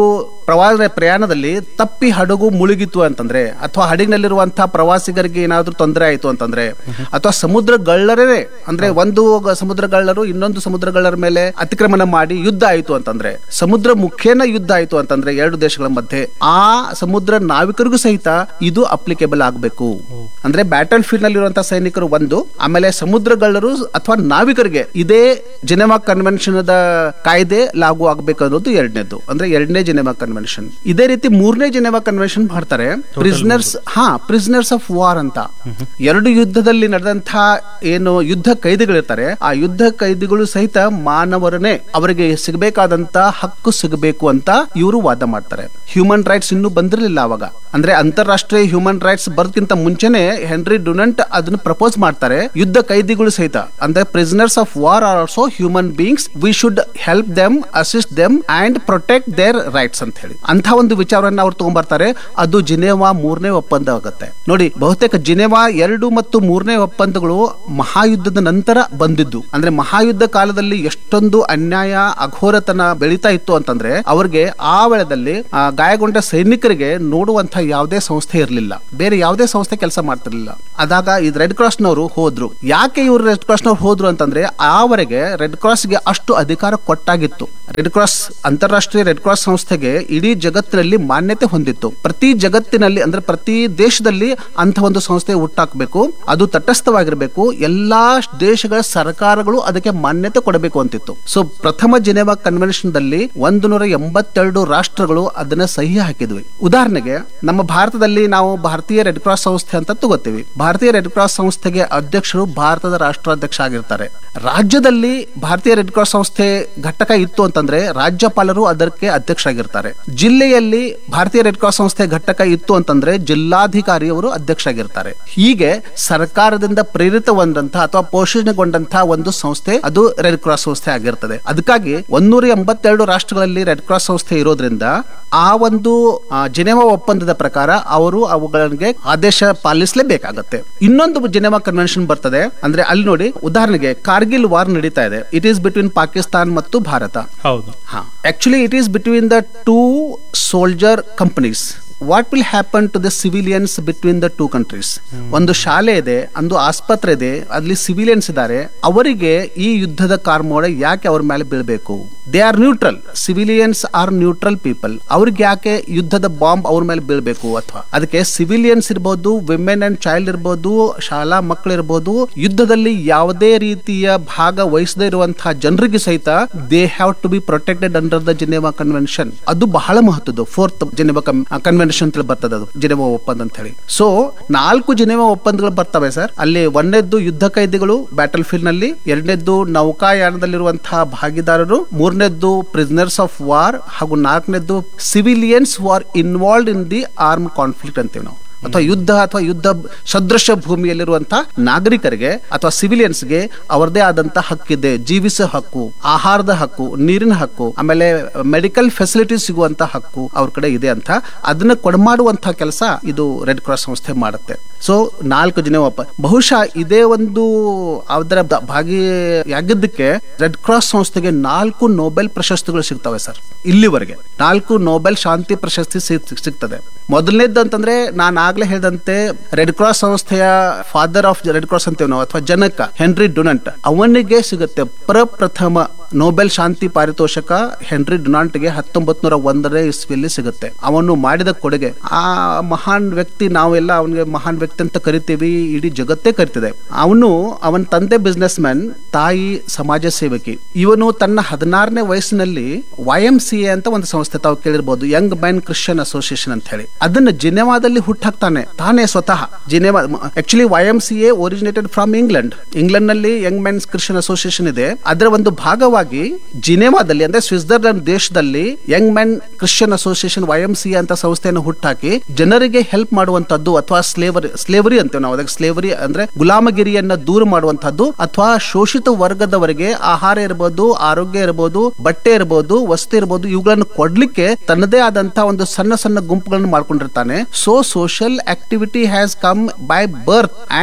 ಪ್ರವಾಸ ಪ್ರಯಾಣದಲ್ಲಿ ತಪ್ಪಿ ಹಡಗು ಮುಳುಗಿತು ಅಂತಂದ್ರೆ ಅಥವಾ ಹಡಗಿನಲ್ಲಿರುವಂತಹ ಪ್ರವಾಸಿಗರಿಗೆ ಏನಾದ್ರೂ ತೊಂದರೆ ಆಯಿತು ಅಂತಂದ್ರೆ ಅಥವಾ ಸಮುದ್ರ ಗಳ್ಳರೇ ಅಂದ್ರೆ ಒಂದು ಗ- ಸಮುದ್ರ ಗಳ್ಳರು ಇನ್ನೊಂದು ಸಮುದ್ರ ಗಳ್ಳರ ಮೇಲೆ ಅತಿಕ್ರಮಣ ಮಾಡಿ ಯುದ್ಧ ಆಯಿತು ಅಂತಂದ್ರೆ ಸಮುದ್ರ ಮುಖೇನ ಯುದ್ಧ ಆಯಿತು ಅಂತಂದ್ರೆ ಎರಡು ದೇಶಗಳ ಮಧ್ಯೆ ಆ ಸಮುದ್ರ ನಾವಿಕರಿಗೂ ಸಹಿತ ಇದು ಅಪ್ಲಿಕೇಬಲ್ ಆಗಬೇಕು ಅಂದ್ರೆ ಬ್ಯಾಟಲ್ ಫೀಲ್ಡ್ ನಲ್ಲಿರುವಂತಹ ಸೈನಿಕರು ಒಂದು ಆಮೇಲೆ ಸಮುದ್ರಗಳ್ಳರು ಅಥವಾ ನಾವಿಕರಿಗೆ ಇದೇ ಜೆನೆವಾ ಕನ್ವೆನ್ಷನ್ ದ ಕಾಯ್ದೆ ಲಾಗು ಆಗ್ಬೇಕು ಅನ್ನೋದು ಎರಡನೇದು ಅಂದ್ರೆ ಎರಡನೇ ಜೆನೆವಾ ಕನ್ವೆನ್ಷನ್ ಇದೇ ರೀತಿ ಮೂರನೇ ಜೆನೆವಾ ಕನ್ವೆನ್ಷನ್ ಮಾಡ್ತಾರೆ ಪ್ರಿಸ್ನರ್ಸ್ ಹಾ ಪ್ರಿಸ್ನರ್ಸ್ ಆಫ್ ವಾರ್ ಅಂತ ಎರಡು ಯುದ್ಧದಲ್ಲಿ ನಡೆದಂತಹ ಏನು ಯುದ್ಧ ಕೈದಿಗಳಿರ್ತಾರೆ ಆ ಯುದ್ಧ ಕೈದಿಗಳು ಸಹಿತ ಮಾನವರನ್ನೇ ಅವರಿಗೆ ಸಿಗಬೇಕಾದಂತ ಹಕ್ಕು ಸಿಗಬೇಕು ಅಂತ ಇವರು ವಾದ ಮಾಡ್ತಾರೆ ಹ್ಯೂಮನ್ ರೈಟ್ಸ್ ಇನ್ನೂ ಬಂದಿರಲಿಲ್ಲ ಅವಾಗ ಅಂದ್ರೆ ಅಂತಾರಾಷ್ಟ್ರೀಯ ಹ್ಯೂಮನ್ ರೈಟ್ಸ್ ಬರೋದಕ್ಕಿಂತ ಮುಂಚೆನೆ ಹೆನ್ರಿ ಡುನಂಟ್ ಅದನ್ನ ಪ್ರಪೋಸ್ ಮಾಡ್ತಾರೆ ಯುದ್ಧ ಕೈದಿಗಳು ಸಹಿತ ಅಂದ್ರೆ prisoners of war are also human beings we should help them assist them and protect their rights ಅಂತ ಹೇಳಿ ಅಂತ ಒಂದು ವಿಚಾರವನ್ನ ಅವ್ರು ತಗೊಂಡ್ಬರ್ತಾರೆ ಅದು ಜಿನೇವಾ ಮೂರನೇ ಒಪ್ಪಂದ ಆಗುತ್ತೆ ನೋಡಿ ಬಹುತೇಕ ಜಿನೇವಾ ಎರಡು ಮತ್ತು ಮೂರನೇ ಒಪ್ಪಂದಗಳು ಮಹಾಯುದ್ಧದ ನಂತರ ಬಂದಿದ್ದು ಅಂದ್ರೆ ಮಹಾಯುದ್ಧ ಕಾಲದಲ್ಲಿ ಎಷ್ಟೊಂದು ಅನ್ಯಾಯ ಅಘೋರತನ ಬೆಳೀತಾ ಇತ್ತು ಅಂತಂದ್ರೆ ಅವ್ರಿಗೆ ಆ ವೇಳೆದಲ್ಲಿ ಆ, ಗಾಯಗೊಂಡ ಸೈನಿಕರಿಗೆ ನೋಡುವಂತ ಯಾವುದೇ ಸಂಸ್ಥೆ ಇರಲಿಲ್ಲ ಬೇರೆ ಯಾವುದೇ ಸಂಸ್ಥೆ ಕೆಲಸ ಮಾಡ್ತಿರ್ಲಿಲ್ಲ ಅದಾಗ ಈ ರೆಡ್ ಕ್ರಾಸ್ ನವರು ಹೋದ್ರು ಯಾಕೆ ಇವರು ರೆಡ್ ಕ್ರಾಸ್ ನವರು ಹೋದ್ರು ಅಂತಂದ್ರೆ ಆವರೆಗೆ ರೆಡ್ ಕ್ರಾಸ್ಗೆ ಅಷ್ಟು ಅಧಿಕಾರ ಕೊಟ್ಟಾಗಿತ್ತು ರೆಡ್ ಕ್ರಾಸ್ ಅಂತಾರಾಷ್ಟ್ರೀಯ ರೆಡ್ ಕ್ರಾಸ್ ಸಂಸ್ಥೆಗೆ ಇಡೀ ಜಗತ್ತಿನಲ್ಲಿ ಮಾನ್ಯತೆ ಹೊಂದಿತ್ತು ಪ್ರತಿ ಜಗತ್ತಿನಲ್ಲಿ ಅಂದ್ರೆ ಪ್ರತಿ ದೇಶದಲ್ಲಿ ಅಂತ ಒಂದು ಸಂಸ್ಥೆ ಹುಟ್ಟಾಕಬೇಕು ಅದು ತಟಸ್ಥವಾಗಿರಬೇಕು ಎಲ್ಲಾ ದೇಶಗಳ ಸರ್ಕಾರಗಳು ಅದಕ್ಕೆ ಮಾನ್ಯತೆ ಕೊಡಬೇಕು ಅಂತಿತ್ತು ಸೊ ಪ್ರಥಮ ಜಿನೆವಾ ಕನ್ವೆನ್ಷನ್ ದಲ್ಲಿ ಒಂದು ನೂರ ಎಂಬತ್ತೆರಡು ರಾಷ್ಟ್ರಗಳು ಅದನ್ನ ಸಹಿ ಹಾಕಿದ್ವಿ ಉದಾಹರಣೆಗೆ ನಮ್ಮ ಭಾರತದಲ್ಲಿ ನಾವು ಭಾರತೀಯ ರೆಡ್ ಕ್ರಾಸ್ ಸಂಸ್ಥೆ ಅಂತ ತಗೋತೀವಿ ಭಾರತೀಯ ರೆಡ್ ಕ್ರಾಸ್ ಸಂಸ್ಥೆಗೆ ಅಧ್ಯಕ್ಷರು ಭಾರತದ ರಾಷ್ಟ್ರಾಧ್ಯಕ್ಷ ಆಗಿರ್ತಾರೆ ರಾಜ್ಯದಲ್ಲಿ ಭಾರತೀಯ ರೆಡ್ ಕ್ರಾಸ್ ಸಂಸ್ಥೆ ಘಟಕ ಇತ್ತು ಅಂತಂದ್ರೆ ರಾಜ್ಯಪಾಲರು ಅದಕ್ಕೆ ಅಧ್ಯಕ್ಷರಾಗಿರ್ತಾರೆ ಜಿಲ್ಲೆಯಲ್ಲಿ ಭಾರತೀಯ ರೆಡ್ ಕ್ರಾಸ್ ಸಂಸ್ಥೆ ಘಟಕ ಇತ್ತು ಅಂತಂದ್ರೆ ಜಿಲ್ಲಾಧಿಕಾರಿಯವರು ಅಧ್ಯಕ್ಷರಾಗಿರ್ತಾರೆ ಹೀಗೆ ಸರ್ಕಾರದಿಂದ ಪ್ರೇರಿತಗೊಂಡಂತಹ ಅಥವಾ ಪೋಷಣೆಗೊಂಡಂತಹ ಒಂದು ಸಂಸ್ಥೆ ಅದು ರೆಡ್ ಕ್ರಾಸ್ ಸಂಸ್ಥೆ ಆಗಿರ್ತದೆ ಅದಕ್ಕಾಗಿ ಒಂದೂರ ಎಂಬತ್ತೆರಡು ರಾಷ್ಟ್ರಗಳಲ್ಲಿ ರೆಡ್ ಕ್ರಾಸ್ ಸಂಸ್ಥೆ ಇರೋದ್ರಿಂದ ಆ ಒಂದು ಆ, ಜಿನೆವಾ ಒಪ್ಪಂದದ ಪ್ರಕಾರ ಅವರು ಅವುಗಳಿಗೆ ಆದೇಶ ಪಾಲಿಸಲೇಬೇಕಾಗತ್ತೆ ಇನ್ನೊಂದು ಜಿನೆವಾ ಕನ್ವೆನ್ಷನ್ ಬರ್ತದೆ ಅಂದ್ರೆ ಅಲ್ಲಿ ನೋಡಿ ಉದಾಹರಣೆಗೆ ಕಾರ್ಗಿಲ್ ವಾರ್ ನಡೀತಾ ಇದೆ ಇಟ್ ಈಸ್ ಬಿಟ್ವೀನ್ ಪಾಕಿಸ್ತಾನ್ ಮತ್ತು ಭಾರತ ಹೌದು actually it is between the two soldier companies what will happen to the civilians between the two countries ಒಂದು ಶಾಲೆ ಇದೆ ಒಂದು ಆಸ್ಪತ್ರೆ ಇದೆ ಅಲ್ಲಿ ಸಿವಿಲಿಯನ್ಸ್ ಇದ್ದಾರೆ ಅವರಿಗೆ ಈ ಯುದ್ಧದ ಕಾರ್ಮೋಡ ಯಾಕೆ ಅವ್ರ ಮೇಲೆ ಬೀಳಬೇಕು they are neutral civilians are neutral people ಅವ್ರಿಗೆ ಯಾಕೆ ಯುದ್ಧದ ಬಾಂಬ್ ಅವ್ರ ಮೇಲೆ ಬೀಳಬೇಕು ಅಥವಾ ಅದಕ್ಕೆ ಸಿವಿಲಿಯನ್ಸ್ ಇರ್ಬೋದು ವಿಮೆನ್ ಅಂಡ್ ಚೈಲ್ಡ್ ಇರ್ಬೋದು ಶಾಲಾ ಮಕ್ಕಳು ಇರ್ಬೋದು ಯುದ್ಧದಲ್ಲಿ ಯಾವುದೇ ರೀತಿಯ ಭಾಗ ವಹಿಸದೇ ಇರುವಂತಹ ಜನರಿಗೆ ಸಹಿತ they have to be protected under the Geneva convention ಅದು ಬಹಳ ಮಹತ್ವದ್ದು ಫೋರ್ತ್ ಜಿನೆವಾ ಕನ್ವೆನ್ಷನ್ ಅಂತ ಬರ್ತದೆ ಅದು ಜಿನೆವಾ ಒಪ್ಪಂದ ಅಂತ ಹೇಳಿ ಸೊ ನಾಲ್ಕು ಜಿನೆವಾ ಒಪ್ಪಂದಗಳು ಬರ್ತವೆ ಸರ್ ಅಲ್ಲಿ ಒಂದನೇದ್ದು ಯುದ್ಧ ಕೈದಿಗಳು ಬ್ಯಾಟಲ್ ಫೀಲ್ಡ್ ನಲ್ಲಿ ಎರಡನೇದ್ದು ನೌಕಾಯಾನದಲ್ಲಿರುವಂತಹ ಭಾಗಿದಾರರು ಮೂರನೇದ್ದು ಪ್ರಿಸ್ನರ್ಸ್ ಆಫ್ ವಾರ್ ಹಾಗೂ ನಾಲ್ಕನೇದ್ದು civilians who are involve in the arm conflict ಅಂತೀವಿ ನಾವು ಅಥವಾ ಯುದ್ಧ ಅಥವಾ ಯುದ್ಧ ಸದೃಶ ಭೂಮಿಯಲ್ಲಿರುವಂತಹ ನಾಗರಿಕರಿಗೆ ಅಥವಾ ಸಿವಿಲಿಯನ್ಸ್ಗೆ ಅವರದೇ ಆದಂತ ಹಕ್ಕಿದೆ ಜೀವಿಸೋ ಹಕ್ಕು ಆಹಾರದ ಹಕ್ಕು ನೀರಿನ ಹಕ್ಕು ಆಮೇಲೆ ಮೆಡಿಕಲ್ ಫೆಸಿಲಿಟಿ ಸಿಗುವಂತ ಹಕ್ಕು ಅವ್ರ ಕಡೆ ಇದೆ ಅಂತ ಅದನ್ನ ಕೊಡಮಾಡುವಂತ ಕೆಲಸ ಇದು ರೆಡ್ ಕ್ರಾಸ್ ಸಂಸ್ಥೆ ಮಾಡುತ್ತೆ ಸೊ ನಾಲ್ಕು ಜನ ಒಪ್ಪ ಬಹುಶಃ ಇದೇ ಒಂದು ಅದರ ದ- ಭಾಗಿಯಾಗಿದ್ದಕ್ಕೆ ರೆಡ್ ಕ್ರಾಸ್ ಸಂಸ್ಥೆಗೆ ನಾಲ್ಕು ನೊಬೆಲ್ ಪ್ರಶಸ್ತಿಗಳು ಸಿಗ್ತವೆ ಸರ್ ಇಲ್ಲಿವರೆಗೆ ನಾಲ್ಕು ನೊಬೆಲ್ ಶಾಂತಿ ಪ್ರಶಸ್ತಿ ಸಿಗ್- ಸಿಗ್ತದೆ ಮೊದಲನೇದ್ದು ಅಂತಂದ್ರೆ ನಾನು ಆಗ್ಲೇ ಹೇಳಿದಂತೆ ರೆಡ್ ಕ್ರಾಸ್ ಸಂಸ್ಥೆಯ ಫಾದರ್ ಆಫ್ ರೆಡ್ ಕ್ರಾಸ್ ಅಂತೀವಿ ನಾವು ಅಥವಾ ಜನಕ ಹೆನ್ರಿ ಡುನಂಟ್ ಅವನಿಗೆ ಸಿಗುತ್ತೆ ಪ್ರಪ್ರಥಮ ನೊಬೆಲ್ ಶಾಂತಿ ಪಾರಿತೋಷಕ ಹೆನ್ರಿ ಡುನಾಂಟ್ಗೆ ಹತ್ತೊಂಬತ್ ನೂರ ಒಂದನೇ ಇಸ್ವಿಯಲ್ಲಿ ಸಿಗುತ್ತೆ ಅವನು ಮಾಡಿದ ಕೊಡುಗೆ ಆ ಮಹಾನ್ ವ್ಯಕ್ತಿ ನಾವೆಲ್ಲ ಅವನಿಗೆ ಮಹಾನ್ ವ್ಯಕ್ತಿ ಅಂತ ಕರಿತೀವಿ ಇಡೀ ಜಗತ್ತೇ ಕರಿತಿದೆ ಅವನು ಅವನ ತಂದೆ ಬಿಸ್ನೆಸ್ ಮ್ಯಾನ್ ತಾಯಿ ಸಮಾಜ ಸೇವಕಿ ಇವನು ತನ್ನ ಹದಿನಾರನೇ ವಯಸ್ಸಿನಲ್ಲಿ ವೈ ಎಂ ಸಿ ಎ ಅಂತ ಒಂದು ಸಂಸ್ಥೆ ತಾವು ಕೇಳಿರ್ಬೋದು ಯಂಗ್ ಮ್ಯಾನ್ ಕ್ರಿಶ್ಚಿಯನ್ ಅಸೋಸಿಯೇಷನ್ ಅಂತ ಹೇಳಿ ಅದನ್ನ ಜಿನೆವಾದಲ್ಲಿ ಹುಟ್ಟಾಕ್ತಾನೆ ತಾನೇ ಸ್ವತಃ Geneva actually Y M C A originated from England England ನಲ್ಲಿ ಯಂಗ್ ಮ್ಯಾನ್ಸ್ ಕ್ರಿಶ್ಚಿಯನ್ ಅಸೋಸಿಯೇಷನ್ ಇದೆ ಅದರ ಒಂದು ಭಾಗವಾಗಿ ಜಿನೆವಾದಲ್ಲಿ ಅಂದ್ರೆ ಸ್ವಿಟ್ಜರ್ಲೆಂಡ್ ದೇಶದಲ್ಲಿ young man Christian association Y M C ಅಂತ ಸಂಸ್ಥೆಯನ್ನು ಹುಟ್ಟಾಕಿ ಜನರಿಗೆ ಹೆಲ್ಪ್ ಮಾಡುವಂತದ್ದು ಅಥವಾ ಸ್ಲೇವರಿ ಸ್ಲೇವರಿ ಅಂತೀವಿ ನಾವು ಅದಕ್ಕೆ ಸ್ಲೇವರಿ ಅಂದ್ರೆ ಗುಲಾಮಗಿರಿಯನ್ನ ದೂರ ಮಾಡುವಂತದ್ದು ಅಥವಾ ಶೋಷಿತ ವರ್ಗದವರಿಗೆ ಆಹಾರ ಇರಬಹುದು ಆರೋಗ್ಯ ಇರಬಹುದು ಬಟ್ಟೆ ಇರಬಹುದು ವಸ್ತು ಇರಬಹುದು ಇವುಗಳನ್ನು ಕೊಡ್ಲಿಕ್ಕೆ ತನ್ನದೇ ಆದಂತಹ ಒಂದು ಸಣ್ಣ ಸಣ್ಣ ಗುಂಪುಗಳನ್ನು ಮಾಡ್ಕೊಂಡಿರ್ತಾನೆ so social activity has come by birth and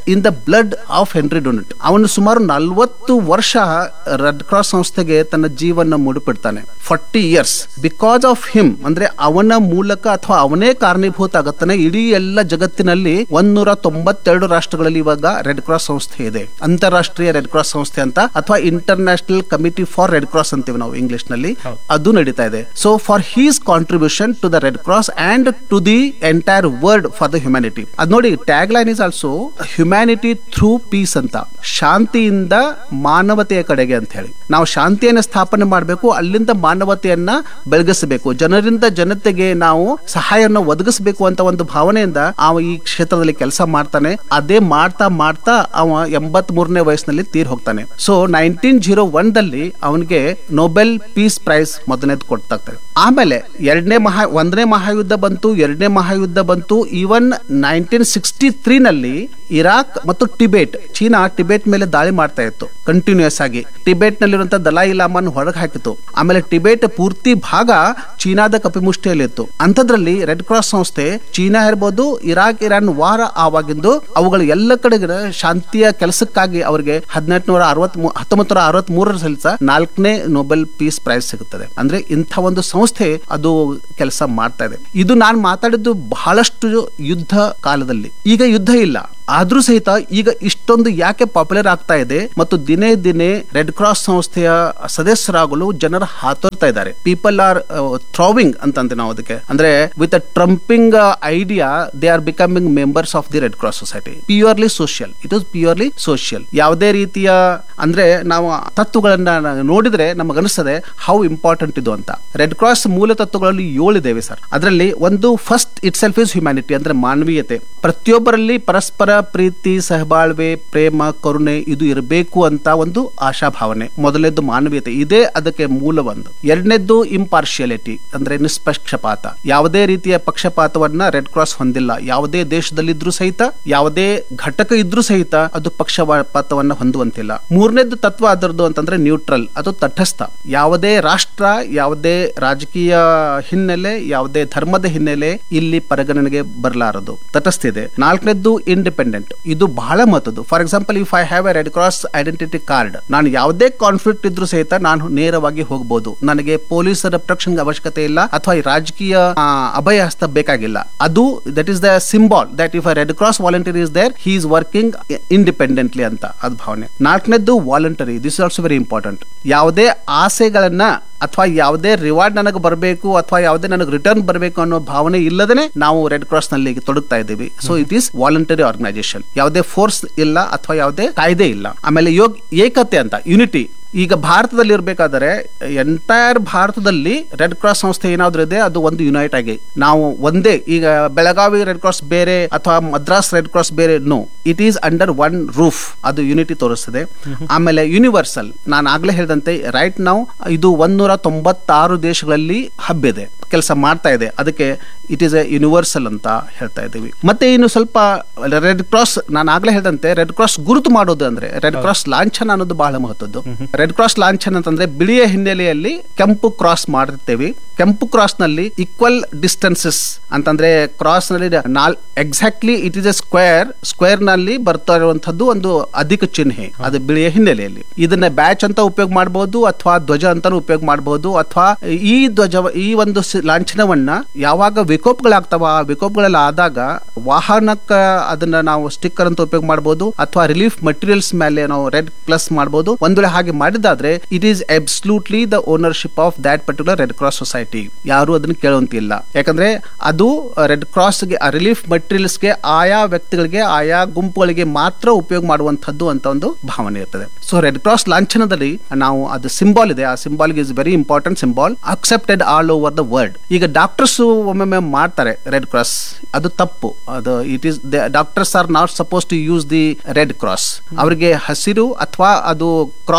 in the blood of Henry Dunant ಅವನು ಸುಮಾರು ನಲ್ವತ್ತು ವರ್ಷ ರೆಡ್ ಕ್ರಾಸ್ ಸಂಸ್ಥೆಗೆ ತನ್ನ ಜೀವನ ಮುಡುಪಿಡ್ತಾನೆ forty years because of him ಅಂದ್ರೆ ಅವನ ಮೂಲಕ ಅಥವಾ ಅವನೇ ಕಾರಣೀಭೂತ ಆಗತ್ತಾನೆ ಇಡೀ ಎಲ್ಲ ಜಗತ್ತಿನಲ್ಲಿ ಒಂದೂರ ತೊಂಬತ್ತೆರಡು ರಾಷ್ಟ್ರಗಳಲ್ಲಿ ಇವಾಗ ರೆಡ್ ಕ್ರಾಸ್ ಸಂಸ್ಥೆ ಇದೆ ಅಂತಾರಾಷ್ಟ್ರೀಯ ರೆಡ್ ಕ್ರಾಸ್ ಸಂಸ್ಥೆ ಅಂತ ಅಥವಾ international committee for red cross ಅಂತೀವಿ ನಾವು ಇಂಗ್ಲಿಷ್ ನಲ್ಲಿ ಅದು ನಡೀತಾ ಇದೆ so for his contribution to the red cross and to the entire world for the humanity ಅದ್ ನೋಡಿ tag line is also humanity through peace ಅಂತ ಶಾಂತಿಯಿಂದ ಮಾನವತೆಯ ಕಡೆಗೆ ಅಂತ ಹೇಳಿ ನಾವು ಶಾಂತಿಯನ್ನು ಸ್ಥಾಪನೆ ಮಾಡಬೇಕು ಅಲ್ಲಿಂದ ಮಾನವತೆಯನ್ನ ಬೆಳಗಿಸಬೇಕು ಜನರಿಂದ ಜನತೆಗೆ ನಾವು ಸಹಾಯವನ್ನು ಒದಗಿಸಬೇಕು ಅಂತ ಒಂದು ಭಾವನೆಯಿಂದ ಅವ ಈ ಕ್ಷೇತ್ರದಲ್ಲಿ ಕೆಲಸ ಮಾಡ್ತಾನೆ ಅದೇ ಮಾಡ್ತಾ ಮಾಡ್ತಾ ಅವ ಎಂಬತ್ ಮೂರನೇ ವಯಸ್ಸಿನಲ್ಲಿ ತೀರ್ ಹೋಗ್ತಾನೆ ಸೊ ನೈನ್ಟೀನ್ ಜೀರೋ ಒನ್ ದಲ್ಲಿ ಅವನಿಗೆ ನೊಬೆಲ್ ಪೀಸ್ ಪ್ರೈಸ್ ಮೊದಲನೇದು ಕೊಡ್ತಾಗ್ತದೆ ಆಮೇಲೆ ಎರಡನೇ ಮಹಾ ಒಂದನೇ ಮಹಾಯುದ್ಧ ಬಂತು ಎರಡನೇ ಮಹಾಯುದ್ಧ ಬಂತು ಈವನ್ ನೈನ್ಟೀನ್ ಸಿಕ್ಸ್ಟಿ ತ್ರೀ ನಲ್ಲಿ ಇರಾಕ್ ಮತ್ತು ಟಿಬೇಟ್ ಚೀನಾ ಟಿಬೇಟ್ ಮೇಲೆ ದಾಳಿ ಮಾಡ್ತಾ ಇತ್ತು ಕಂಟಿನ್ಯೂಸ್ ಆಗಿ ಟಿಬೇಟ್ ನಲ್ಲಿರುವಂತಹ ದಲಾಯಿ ಲಾಮನ್ ಹೊರಗೆ ಹಾಕಿತು ಆಮೇಲೆ ಟಿಬೇಟ್ ಪೂರ್ತಿ ಭಾಗ ಚೀನಾದ ಕಪಿಮುಷ್ಟಿಯಲ್ಲಿತ್ತು ಅಂಥದ್ರಲ್ಲಿ ರೆಡ್ ಕ್ರಾಸ್ ಸಂಸ್ಥೆ ಚೀನಾ ಇರ್ಬೋದು ಇರಾಕ್ ಇರಾನ್ ವಾರ ಆವಾಗಿಂದು ಅವುಗಳ ಎಲ್ಲ ಕಡೆಗಿನ ಶಾಂತಿಯ ಕೆಲಸಕ್ಕಾಗಿ ಅವರಿಗೆ ಹದಿನೆಂಟುನೂರ ಅರವತ್ ಹತ್ತೊಂಬತ್ತು ನೂರ ಅರವತ್ ಮೂರರ ಸಲ್ಲಿಸ ನಾಲ್ಕನೇ ನೊಬೆಲ್ ಪೀಸ್ ಪ್ರೈಸ್ ಸಿಗುತ್ತದೆ ಅಂದ್ರೆ ಇಂಥ ಒಂದು ಸಂಸ್ಥೆ ಅದು ಕೆಲಸ ಮಾಡ್ತಾ ಇದೆ ಇದು ನಾನು ಮಾತಾಡಿದ್ದು ಬಹಳಷ್ಟು ಯುದ್ಧ ಕಾಲದಲ್ಲಿ ಈಗ ಯುದ್ಧ ಇಲ್ಲ ಆದ್ರೂ ಸಹಿತ ಈಗ ಇಷ್ಟೊಂದು ಯಾಕೆ ಪಾಪ್ಯುಲರ್ ಆಗ್ತಾ ಇದೆ ಮತ್ತು ದಿನೇ ದಿನೇ ರೆಡ್ ಕ್ರಾಸ್ ಸಂಸ್ಥೆಯ ಸದಸ್ಯರಾಗಲು ಜನರ ಹಾತೋರ್ತಾ ಇದ್ದಾರೆ ಪೀಪಲ್ ಆರ್ ಥ್ರಾವಿಂಗ್ ಅಂತಂತೆ ನಾವು ಅದಕ್ಕೆ ಅಂದ್ರೆ with a trumping idea they are becoming members of the red cross society purely social it is purely social ಯಾವುದೇ ರೀತಿಯ ಅಂದ್ರೆ ನಾವು ತತ್ವಗಳನ್ನ ನೋಡಿದ್ರೆ ನಮಗನಿಸ್ತದೆ ಹೌ ಇಂಪಾರ್ಟೆಂಟ್ ಇದು ಅಂತ ರೆಡ್ ಕ್ರಾಸ್ ಮೂಲ ತತ್ವಗಳಲ್ಲಿ ಏಳಿದ್ದೇವೆ ಸರ್ ಅದರಲ್ಲಿ ಒಂದು first itself is humanity ಅಂದ್ರೆ ಮಾನವೀಯತೆ ಪ್ರತಿಯೊಬ್ಬರಲ್ಲಿ ಪರಸ್ಪರ ಪ್ರೀತಿ ಸಹಬಾಳ್ವೆ ಪ್ರೇಮ ಕರುಣೆ ಇದು ಇರಬೇಕು ಅಂತ ಒಂದು ಆಶಾಭಾವನೆ ಮೊದಲನೇದ್ದು ಮಾನವೀಯತೆ ಇದೇ ಅದಕ್ಕೆ ಮೂಲ ಒಂದು ಎರಡನೇದ್ದು ಇಂಪಾರ್ಶಿಯಾಲಿಟಿ ಅಂದ್ರೆ ನಿಷ್ಪಕ್ಷಪಾತ ಯಾವುದೇ ರೀತಿಯ ಪಕ್ಷಪಾತವನ್ನ ರೆಡ್ ಕ್ರಾಸ್ ಹೊಂದಿಲ್ಲ ಯಾವುದೇ ದೇಶದಲ್ಲಿದ್ರೂ ಸಹಿತ ಯಾವುದೇ ಘಟಕ ಇದ್ರೂ ಸಹಿತ ಅದು ಪಕ್ಷಪಾತವನ್ನ ಹೊಂದುವಂತಿಲ್ಲ ಮೂರನೇದ್ದು ತತ್ವ ಅದರದ್ದು ಅಂತಂದ್ರೆ ನ್ಯೂಟ್ರಲ್ ಅದು ತಟಸ್ಥ ಯಾವುದೇ ರಾಷ್ಟ್ರ ಯಾವುದೇ ರಾಜಕೀಯ ಹಿನ್ನೆಲೆ ಯಾವುದೇ ಧರ್ಮದ ಹಿನ್ನೆಲೆ ಇಲ್ಲಿ ಪರಿಗಣನೆಗೆ ಬರಲಾರದು ತಟಸ್ಥ ಇದೆ ನಾಲ್ಕನೇದ್ದು ಇಂಡಿಪೆಂಡೆಂಟ್ ಇದು ಬಹಳ ಮಹತ್ವದ್ದು for example if I have a red cross identity card ನಾನು ಯಾವುದೇ ಕಾನ್ಫ್ಲಿಕ್ಟ್ ಇದ್ರೂ ಸಹಿತ ನಾನು ನೇರವಾಗಿ ಹೋಗಬಹುದು ನನಗೆ ಪೊಲೀಸರ ಪ್ರೊಟೆಕ್ಷನ್ ಅವಶ್ಯಕತೆ ಇಲ್ಲ ಅಥವಾ ಈ ರಾಜಕೀಯ ಆ, ಅಭಯ ಹಸ್ತ ಬೇಕಾಗಿಲ್ಲ ಅದು that is the symbol that if a red cross volunteer is there he is working independently ಅಂತ ಅದು ಭಾವನೆ ನಾಲ್ಕನೇದ್ದು voluntary this is also very important ಯಾವುದೇ ಆಸೆಗಳನ್ನ ಅಥವಾ ಯಾವುದೇ ರಿವಾರ್ಡ್ ನನಗೆ ಬರಬೇಕು ಅಥವಾ ಯಾವುದೇ ನನಗೆ ರಿಟರ್ನ್ ಬರಬೇಕು ಅನ್ನೋ ಭಾವನೆ ಇಲ್ಲದೇ ನಾವು ರೆಡ್ ಕ್ರಾಸ್ ನಲ್ಲಿ ತೊಡಗ್ತಾ ಇದ್ದೀವಿ so it is voluntary organisation ಯಾವುದೇ ಫೋರ್ಸ್ ಇಲ್ಲ ಅಥವಾ ಯಾವುದೇ ಕಾಯ್ದೆ ಇಲ್ಲ ಆಮೇಲೆ ಯೋಗ್ ಏಕತೆ ಅಂತ ಯುನಿಟಿ ಈಗ ಭಾರತದಲ್ಲಿ ಇರಬೇಕಾದ್ರೆ ಎಂಟೈರ್ ಭಾರತದಲ್ಲಿ ರೆಡ್ ಕ್ರಾಸ್ ಸಂಸ್ಥೆ ಏನಾದ್ರೂ ಇದೆ ಅದು ಒಂದು ಯುನೈಟ್ ಆಗಿ ನಾವು ಒಂದೇ ಈಗ ಬೆಳಗಾವಿ ರೆಡ್ ಕ್ರಾಸ್ ಬೇರೆ ಅಥವಾ ಮದ್ರಾಸ್ ರೆಡ್ ಕ್ರಾಸ್ ಬೇರೆ no it is under one roof ಅದು ಯುನಿಟಿ ತೋರಿಸ್ತದೆ ಆಮೇಲೆ ಯೂನಿವರ್ಸಲ್ ನಾನು ಆಗ್ಲೇ ಹೇಳಿದಂತೆ ರೈಟ್ ನಾವು ಇದು ಒಂದೂರ ತೊಂಬತ್ತಾರು ದೇಶಗಳಲ್ಲಿ ಹಬ್ಬಿದೆ ಕೆಲಸ ಮಾಡ್ತಾ ಇದೆ ಅದಕ್ಕೆ ಇಟ್ ಈಸ್ ಎ ಯೂನಿವರ್ಸಲ್ ಅಂತ ಹೇಳ್ತಾ ಇದ್ದೀವಿ ಮತ್ತೆ ಇನ್ನು ಸ್ವಲ್ಪ ರೆಡ್ ಕ್ರಾಸ್ ನಾನು ಆಗ್ಲೇ ಹೇಳಿದಂತೆ ರೆಡ್ ಕ್ರಾಸ್ ಗುರುತು ಮಾಡೋದು ಅಂದ್ರೆ ರೆಡ್ ಕ್ರಾಸ್ ಲಾಂಛನ ಅನ್ನೋದು ಬಹಳ ಮಹತ್ವದ್ದು ರೆಡ್ ಕ್ರಾಸ್ ಲಾಂಛನ ಅಂತಂದ್ರೆ ಬಿಳಿಯ ಹಿನ್ನೆಲೆಯಲ್ಲಿ ಕೆಂಪು ಕ್ರಾಸ್ ಮಾಡಿರ್ತೇವೆ ಕೆಂಪು ಕ್ರಾಸ್ ನಲ್ಲಿ ಈಕ್ವಲ್ ಡಿಸ್ಟೆನ್ಸಸ್ ಅಂತಂದ್ರೆ ಕ್ರಾಸ್ ನಲ್ಲಿ ನಾಲ್ exactly it is a square square ನಲ್ಲಿ ಬರ್ತಾ ಇರುವಂತದ್ದು ಒಂದು ಅಧಿಕ ಚಿಹ್ನೆ ಅದು ಬಿಳಿಯ ಹಿನ್ನೆಲೆಯಲ್ಲಿ ಇದನ್ನ ಬ್ಯಾಚ್ ಅಂತ ಉಪಯೋಗ ಮಾಡಬಹುದು ಅಥವಾ ಧ್ವಜ ಅಂತಾನು ಉಪಯೋಗ ಮಾಡಬಹುದು ಅಥವಾ ಈ ಧ್ವಜ ಈ ಒಂದು ಸಿ- ಲಾಂಛನವನ್ನ ಯಾವಾಗ ವಿಕೋಪಗಳಾಗ್ತಾವ ಆ ವಿಕೋಪಗಳೆಲ್ಲ ಆದಾಗ ವಾಹನಕ್ಕ ಅದನ್ನ ನಾವು ಸ್ಟಿಕ್ಕರ್ ಅಂತ ಉಪಯೋಗ ಮಾಡಬಹುದು ಅಥವಾ ರಿಲೀಫ್ ಮಟೀರಿಯಲ್ಸ್ ಮೇಲೆ ನಾವು ರೆಡ್ ಪ್ಲಸ್ ಮಾಡಬಹುದು ಒಂದ್ ವೇಳೆ ಹಾಗೆ ಮಾಡಿದಾದ್ರೆ it is absolutely the ownership of that particular red cross society ಯಾರು ಅದನ್ನ ಕೇಳುವಂತಿಲ್ಲ ಯಾಕಂದ್ರೆ ಅದು ರೆಡ್ ಕ್ರಾಸ್ಗೆ ರಿಲೀಫ್ ಮಟೀರಿಯಲ್ಸ್ಗೆ ಆಯಾ ವ್ಯಕ್ತಿಗಳಿಗೆ ಆಯಾ ಗುಂಪುಗಳಿಗೆ ಮಾತ್ರ ಉಪಯೋಗ ಮಾಡುವಂತದ್ದು ಅಂತ ಒಂದು ಭಾವನೆ ಇರ್ತದೆ ಸೊ ರೆಡ್ ಕ್ರಾಸ್ ಲಾಂಛನದಲ್ಲಿ ನಾವು ಅದು ಸಿಂಬಾಲ್ ಇದೆ ಆ symbol is very important symbol accepted all over the world ಈಗ ಡಾಕ್ಟರ್ಸ್ ಒಮ್ಮೊಮ್ಮೆ ಮಾಡ್ತಾರೆ ರೆಡ್ ಕ್ರಾಸ್ ಅದು ತಪ್ಪು ಅದು it is doctors are not suppose to use the red cross ಅವರಿಗೆ ಹಸಿರು ಅಥವಾ ಅದು cross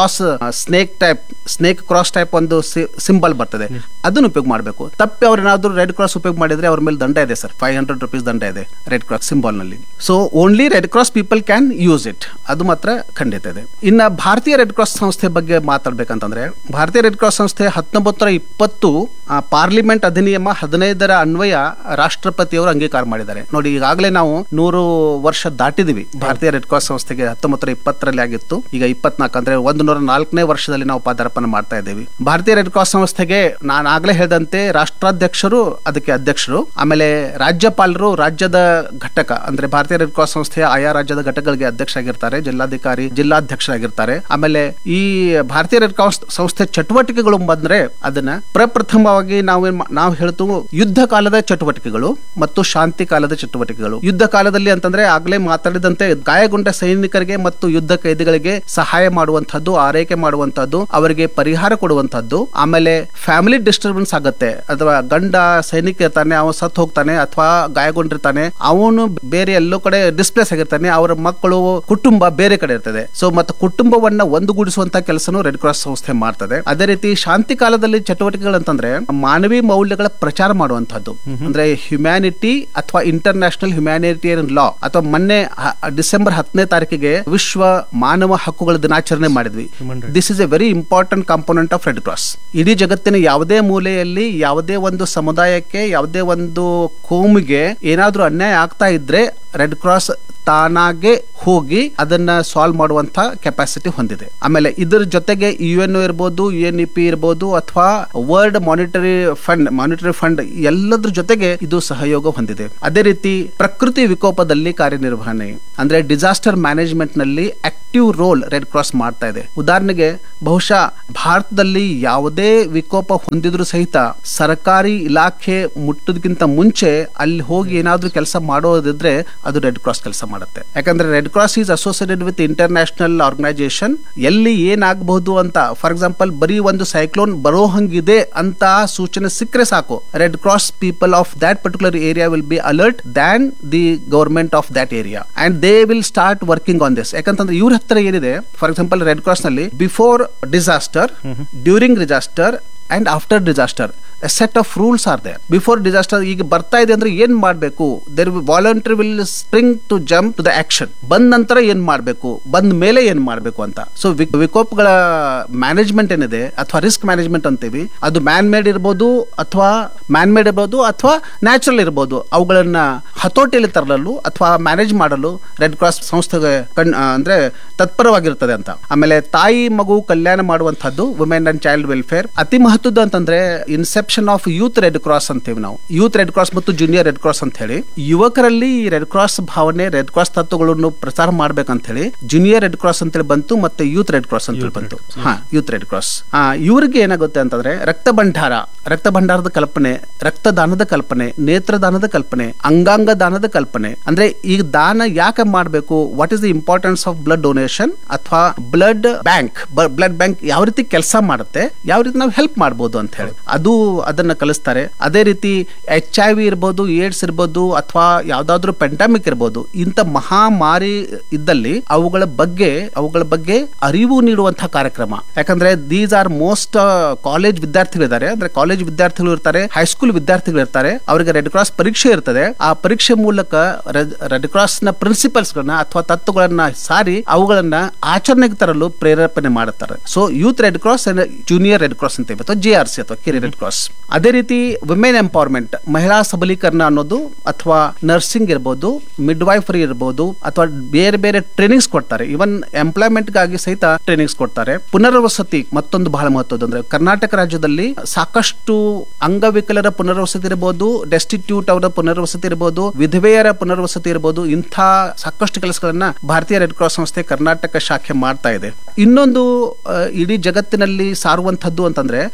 snake type snake cross type ಒಂದು ಸಿಂಬಲ್ ಬರ್ತದೆ ಅದನ್ನು ಉಪಯೋಗ ಮಾಡಬೇಕು ತಪ್ಪಿ ಅವ್ರು ಏನಾದ್ರು ರೆಡ್ ಕ್ರಾಸ್ ಉಪಯೋಗ ಮಾಡಿದ್ರೆ ಅವ್ರ ಮೇಲೆ ದಂಡ ಇದೆ ಸರ್ ಫೈವ್ ಹಂಡ್ರೆಡ್ ರುಪೀಸ್ ದಂಡ ಇದೆ ರೆಡ್ ಕ್ರಾಸ್ ಸಿಂಬಲ್ ನಲ್ಲಿ so only red cross people can use it ಅದು ಮಾತ್ರ ಖಂಡಿತ ಇದೆ ಇನ್ನ ಭಾರತೀಯ ರೆಡ್ ಕ್ರಾಸ್ ಸಂಸ್ಥೆ ಬಗ್ಗೆ ಮಾತಾಡ್ಬೇಕಂತಂದ್ರೆ ಭಾರತೀಯ ರೆಡ್ ಕ್ರಾಸ್ ಸಂಸ್ಥೆ ಹತ್ತೊಂಬತ್ತರ ಇಪ್ಪತ್ತು ಆ, ಪಾರ್ಲಿಮೆಂಟ್ ಅಧಿನಿಯಮ ಹದಿನೈದರ ಅನ್ವಯ ರಾಷ್ಟ್ರಪತಿಯವರು ಅಂಗೀಕಾರ ಮಾಡಿದ್ದಾರೆ ನೋಡಿ ಈಗಾಗಲೇ ನಾವು ನೂರು ವರ್ಷ ದಾಟಿದೀವಿ ಭಾರತೀಯ ರೆಡ್ ಕ್ರಾಸ್ ಸಂಸ್ಥೆಗೆ ಹತ್ತೊಂಬತ್ತರ ಇಪ್ಪತ್ತರಲ್ಲಿ ಆಗಿತ್ತು ಈಗ ಇಪ್ಪತ್ನಾಲ್ಕು ಅಂದ್ರೆ ಒಂದು ನೂರ ನಾಲ್ಕನೇ ವರ್ಷದಲ್ಲಿ ನಾವು ಪಾದಾರ್ಪಣೆ ಮಾಡ್ತಾ ಇದ್ದೀವಿ ಭಾರತೀಯ ರೆಡ್ ಕ್ರಾಸ್ ಸಂಸ್ಥೆಗೆ ನಾನು ಆಗ್ಲೇ ಹೇಳಿದಂತೆ ರಾಷ್ಟ್ರಾಧ್ಯಕ್ಷರು ಅದಕ್ಕೆ ಅಧ್ಯಕ್ಷರು ಆಮೇಲೆ ರಾಜ್ಯಪಾಲರು ರಾಜ್ಯದ ಘಟಕ ಅಂದ್ರೆ ಭಾರತೀಯ ರೆಡ್ ಕ್ರಾಸ್ ಸಂಸ್ಥೆಯ ಆಯಾ ರಾಜ್ಯದ ಘಟಕಗಳಿಗೆ ಅಧ್ಯಕ್ಷರಾಗಿರ್ತಾರೆ ಜಿಲ್ಲಾಧಿಕಾರಿ ಜಿಲ್ಲಾಧ್ಯಕ್ಷರಾಗಿರ್ತಾರೆ ಆಮೇಲೆ ಈ ಭಾರತೀಯ ರೆಡ್ ಕ್ರಾಸ್ ಸಂಸ್ಥೆ ಚಟುವಟಿಕೆಗಳು ಬಂದ್ರೆ ಅದನ್ನ ಪ್ರಪ್ರಥಮವಾಗಿ ನಾವು ನಾವು ಹೇಳ್ತು ಯುದ್ಧ ಕಾಲದ ಚಟುವಟಿಕೆಗಳು ಮತ್ತು ಶಾಂತಿ ಕಾಲದ ಚಟುವಟಿಕೆಗಳು ಯುದ್ಧ ಕಾಲದಲ್ಲಿ ಅಂತಂದ್ರೆ ಆಗ್ಲೇ ಮಾತಾಡಿದಂತೆ ಗಾಯಗೊಂಡ ಸೈನಿಕರಿಗೆ ಮತ್ತು ಯುದ್ಧ ಕೈದಿಗಳಿಗೆ ಸಹಾಯ ಮಾಡುವಂತಹದ್ದು ಆರೈಕೆ ಮಾಡುವಂತಹದ್ದು ಅವರಿಗೆ ಪರಿಹಾರ ಕೊಡುವಂತಹದ್ದು ಆಮೇಲೆ ಫ್ಯಾಮಿಲಿ ಡಿಸ್ಟರ್ಬೆನ್ಸ್ ಆಗುತ್ತೆ ಅಥವಾ ಗಂಡ ಸೈನಿಕ ಇರ್ತಾನೆ ಅವನು ಸತ್ತು ಹೋಗ್ತಾನೆ ಅಥವಾ ಗಾಯಗೊಂಡಿರ್ತಾನೆ ಅವನು ಬೇರೆ ಎಲ್ಲೋ ಕಡೆ ಡಿಸ್ಪ್ಲೇಸ್ ಆಗಿರ್ತಾನೆ ಅವರ ಮಕ್ಕಳು ಕುಟುಂಬ ಬೇರೆ ಕಡೆ ಇರ್ತದೆ ಸೊ ಮತ್ತು ಕುಟುಂಬವನ್ನ ಒಂದುಗೂಡಿಸುವಂತ ಕೆಲಸನು ರೆಡ್ ಕ್ರಾಸ್ ಸಂಸ್ಥೆ ಮಾಡ್ತದೆ ಅದೇ ರೀತಿ ಶಾಂತಿ ಕಾಲದಲ್ಲಿ ಚಟುವಟಿಕೆಗಳು ಅಂತಂದ್ರೆ ಮಾನವೀಯ ಮೌಲ್ಯಗಳ ಪ್ರಚಾರ ಮಾಡುವಂತಹದ್ದು ಅಂದ್ರೆ ಹ್ಯುಮ್ಯಾನಿಟಿ ಅಥವಾ ಇಂಟರ್ನ್ಯಾಷನಲ್ ಹ್ಯುಮ್ಯಾನಿಟೇರಿಯನ್ ಲಾ ಅಥವಾ ಮೊನ್ನೆ ಹ- ಡಿಸೆಂಬರ್ ಹತ್ತನೇ ತಾರೀಕಿಗೆ ವಿಶ್ವ ಮಾನವ ಹಕ್ಕುಗಳ ದಿನಾಚರಣೆ ಮಾಡಿದ್ವಿ this is a very important component of red cross ಇಡೀ ಜಗತ್ತಿನ ಯಾವುದೇ ಮೂಲೆಯಲ್ಲಿ ಯಾವುದೇ ಒಂದು ಸಮುದಾಯಕ್ಕೆ ಯಾವುದೇ ಒಂದು ಕೋಮಿಗೆ ಏನಾದ್ರೂ ಅನ್ಯಾಯ ಆಗ್ತಾ ಇದ್ರೆ ರೆಡ್ ಕ್ರಾಸ್ ತಾನಾಗೆ ಹೋಗಿ ಅದನ್ನ ಸಾಲ್ವ್ ಮಾಡುವಂತ ಕೆಪಾಸಿಟಿ ಹೊಂದಿದೆ ಆಮೇಲೆ ಇದ್ರ ಜೊತೆಗೆ ಯು ಎನ್ ಇರ್ಬೋದು ಯು ಎನ್ ಇ ಪಿ ಇರ್ಬೋದು ಅಥವಾ world monetary fund monetary fund ಎಲ್ಲದ್ರ ಜೊತೆಗೆ ಇದು ಸಹಯೋಗ ಹೊಂದಿದೆ ಅದೇ ರೀತಿ ಪ್ರಕೃತಿ ವಿಕೋಪದಲ್ಲಿ ಕಾರ್ಯನಿರ್ವಹಣೆ ಅಂದ್ರೆ ಡಿಸಾಸ್ಟರ್ ಮ್ಯಾನೇಜ್ಮೆಂಟ್ ನಲ್ಲಿ ಆಕ್ಟಿವ್ ರೋಲ್ ರೆಡ್ ಕ್ರಾಸ್ ಮಾಡ್ತಾ ಇದೆ ಉದಾಹರಣೆಗೆ ಬಹುಶಃ ಭಾರತದಲ್ಲಿ ಯಾವುದೇ ವಿಕೋಪ ಹೊಂದಿದ್ರು ಸಹಿತ ಸರ್ಕಾರಿ ಇಲಾಖೆ ಮುಟ್ಟೋದಕ್ಕಿಂತ ಮುಂಚೆ ಅಲ್ಲಿ ಹೋಗಿ ಏನಾದ್ರೂ ಕೆಲಸ ಮಾಡೋದಿದ್ರೆ ಅದು ರೆಡ್ ಕ್ರಾಸ್ ಕೆಲಸ ಮಾಡುತ್ತೆ ಯಾಕಂದ್ರೆ red cross is associated with international organisation ಎಲ್ಲಿ ಏನಾಗಬಹುದು ಅಂತ ಫಾರ್ ಎಕ್ಸಾಂಪಲ್ ಬರೀ ಒಂದು ಸೈಕ್ಲೋನ್ ಬರೋ ಹಂಗಿದೆ ಅಂತ ಸೂಚನೆ ಸಿಕ್ಕರೆ ಸಾಕು red cross people of that particular area will be alert than the government of that area and they will start working on this ಯಾಕಂತಂದ್ರೆ ಇವ್ರ ಹತ್ರ ಏನಿದೆ ಫಾರ್ ಎಕ್ಸಾಂಪಲ್ ರೆಡ್ ಕ್ರಾಸ್ ನಲ್ಲಿ before disaster during disaster and after disaster set of rules are there before disaster ಈಗ ಬರ್ತಾ ಇದೆ ಅಂದ್ರೆ ಏನ್ ಮಾಡಬೇಕು their voluntary will spring to jump to the action ಬಂದ ನಂತರ ಏನ್ ಮಾಡಬೇಕು ಬಂದ ಮೇಲೆ ಏನ್ ಮಾಡಬೇಕು ಅಂತ ಸೊ ವಿಕೋಪಗಳ ಮ್ಯಾನೇಜ್ಮೆಂಟ್ ಏನಿದೆ ಅಥವಾ ರಿಸ್ಕ್ ಮ್ಯಾನೇಜ್ಮೆಂಟ್ ಅಂತೀವಿ ಅದು ಮ್ಯಾನ್ ಮೇಡ್ ಇರ್ಬೋದು ಅಥವಾ ಮ್ಯಾನ್ ಮೇಡ್ ಇರ್ಬೋದು ಅಥವಾ ನ್ಯಾಚುರಲ್ ಇರ್ಬೋದು ಅವುಗಳನ್ನ ಹತೋಟಿಯಲ್ಲಿ ತರಲು ಅಥವಾ ಮ್ಯಾನೇಜ್ ಮಾಡಲು ರೆಡ್ ಕ್ರಾಸ್ ಸಂಸ್ಥೆಗೆ ಕಣ್ ಆ, ಅಂದ್ರೆ ತತ್ಪರವಾಗಿರ್ತದೆ ಅಂತ ಆಮೇಲೆ ತಾಯಿ ಮಗು ಕಲ್ಯಾಣ ಮಾಡುವಂತಹದ್ದು ವುಮೆನ್ ಅಂಡ್ ಚೈಲ್ಡ್ ವೆಲ್ಫೇರ್ ಅತಿ ಮಹತ್ವದ ಅಂತಂದ್ರೆ inception of youth red cross ಅಂತೀವಿ ನಾವು ಯೂತ್ ರೆಡ್ ಕ್ರಾಸ್ ಮತ್ತು ಜೂನಿಯರ್ ರೆಡ್ ಕ್ರಾಸ್ ಅಂತ ಹೇಳಿ ಯುವಕರಲ್ಲಿ ಈ ರೆಡ್ ಕ್ರಾಸ್ ಭಾವನೆ ರೆಡ್ ಕ್ರಾಸ್ ತತ್ವಗಳನ್ನು ಪ್ರಚಾರ ಮಾಡ್ಬೇಕಂತ ಹೇಳಿ ಜೂನಿಯರ್ ರೆಡ್ ಕ್ರಾಸ್ ಅಂತೇಳಿ ಬಂತು ಮತ್ತೆ ಯೂತ್ ರೆಡ್ ಕ್ರಾಸ್ ಅಂತೇಳಿ ಬಂತು ಹಾ ಯೂತ್ ರೆಡ್ ಕ್ರಾಸ್ ಆ ಇವ್ರಿಗೆ ಏನಾಗುತ್ತೆ ಅಂತಂದ್ರೆ ರಕ್ತ ಭಂಡಾರ ರಕ್ತ ಭಂಡಾರದ ಕಲ್ಪನೆ ರಕ್ತದಾನದ ಕಲ್ಪನೆ ನೇತ್ರದಾನದ ಕಲ್ಪನೆ ಅಂಗಾಂಗ ದಾನದ ಕಲ್ಪನೆ ಅಂದ್ರೆ ಈಗ ದಾನ ಯಾಕೆ ಮಾಡಬೇಕು what is the importance of blood donation ಅಥವಾ ಬ್ಲಡ್ ಬ್ಯಾಂಕ್ ಬ್ಲಡ್ ಬ್ಯಾಂಕ್ ಯಾವ ರೀತಿ ಕೆಲಸ ಮಾಡುತ್ತೆ ಯಾವ ರೀತಿ ನಾವು ಹೆಲ್ಪ್ ಮಾಡ್ಬೋದು ಅಂತ ಹೇಳಿ ಅದು ಅದನ್ನ ಕಲಿಸ್ತಾರೆ ಅದೇ ರೀತಿ ಎಚ್ ಐ ವಿ ಇರ್ಬೋದು ಏಡ್ಸ್ ಇರ್ಬೋದು ಅಥವಾ ಯಾವ್ದಾದ್ರು ಪೆಂಡಮಿಕ್ ಇರ್ಬೋದು ಇಂಥ ಮಹಾಮಾರಿ ಇದ್ದಲ್ಲಿ ಅವುಗಳ ಬಗ್ಗೆ ಅವುಗಳ ಬಗ್ಗೆ ಅರಿವು ನೀಡುವಂತಹ ಕಾರ್ಯಕ್ರಮ ಯಾಕಂದ್ರೆ ದೀಸ್ ಆರ್ ಮೋಸ್ಟ್ ಕಾಲೇಜ್ ವಿದ್ಯಾರ್ಥಿಗಳಿದ್ದಾರೆ ಅಂದ್ರೆ ಕಾಲೇಜ್ ವಿದ್ಯಾರ್ಥಿಗಳು ಇರ್ತಾರೆ ಹೈಸ್ಕೂಲ್ ವಿದ್ಯಾರ್ಥಿಗಳು ಇರ್ತಾರೆ ಅವರಿಗೆ ರೆಡ್ ಕ್ರಾಸ್ ಪರೀಕ್ಷೆ ಇರ್ತದೆ ಆ ಪರೀಕ್ಷೆ ಮೂಲಕ ರೆಡ್ ಕ್ರಾಸ್ ನ ಪ್ರಿನ್ಸಿಪಲ್ಸ್ ಗಳನ್ನ ಅಥವಾ ತತ್ವಗಳನ್ನ ಸಾರಿ ಅವುಗಳನ್ನ ಆಚರಣೆಗೆ ತರಲು ಪ್ರೇರೇಪಣೆ ಮಾಡುತ್ತಾರೆ so youth red cross junior red cross ಅಂತ ಅಥವಾ ಜೆ ಆರ್ ಸಿ ಅಥವಾ ಕಿರಿ ರೆಡ್ ಕ್ರಾಸ್ ಅದೇ ರೀತಿ ವಿಮೆನ್ ಎಂಪವರ್ಮೆಂಟ್ ಮಹಿಳಾ ಸಬಲೀಕರಣ ಅನ್ನೋದು ಅಥವಾ ನರ್ಸಿಂಗ್ ಇರ್ಬೋದು ಮಿಡ್ ವೈಫರಿ ಇರ್ಬೋದು ಅಥವಾ ಬೇರೆ ಬೇರೆ ಟ್ರೈನಿಂಗ್ಸ್ ಕೊಡ್ತಾರೆ ಇವನ್ ಎಂಪ್ಲಾಯ್ಮೆಂಟ್ ಗಾಗಿ ಸಹಿತ ಟ್ರೈನಿಂಗ್ಸ್ ಕೊಡ್ತಾರೆ ಪುನರ್ವಸತಿ ಮತ್ತೊಂದು ಬಹಳ ಮಹತ್ವದ ಅಂದ್ರೆ ಕರ್ನಾಟಕ ರಾಜ್ಯದಲ್ಲಿ ಸಾಕಷ್ಟು ಅಂಗವಿಕಲರ ಪುನರ್ವಸತಿ ಇರಬಹುದು ಡೆಸ್ಟಿಟ್ಯೂಟ್ ಅವರ ಪುನರ್ವಸತಿ ಇರಬಹುದು ವಿಧವೆಯರ ಪುನರ್ವಸತಿ ಇರಬಹುದು ಇಂಥ ಸಾಕಷ್ಟು ಕೆಲಸಗಳನ್ನ ಭಾರತೀಯ ರೆಡ್ ಕ್ರಾಸ್ ಸಂಸ್ಥೆ ಕರ್ನಾಟಕ ಶಾಖೆ ಮಾಡ್ತಾ ಇದೆ ಇನ್ನೊಂದು ಆ, ಇಡೀ ಜಗತ್ತಿನಲ್ಲಿ ಸಾರುವಂತದ್ದು ಅಂತಂದ್ರೆ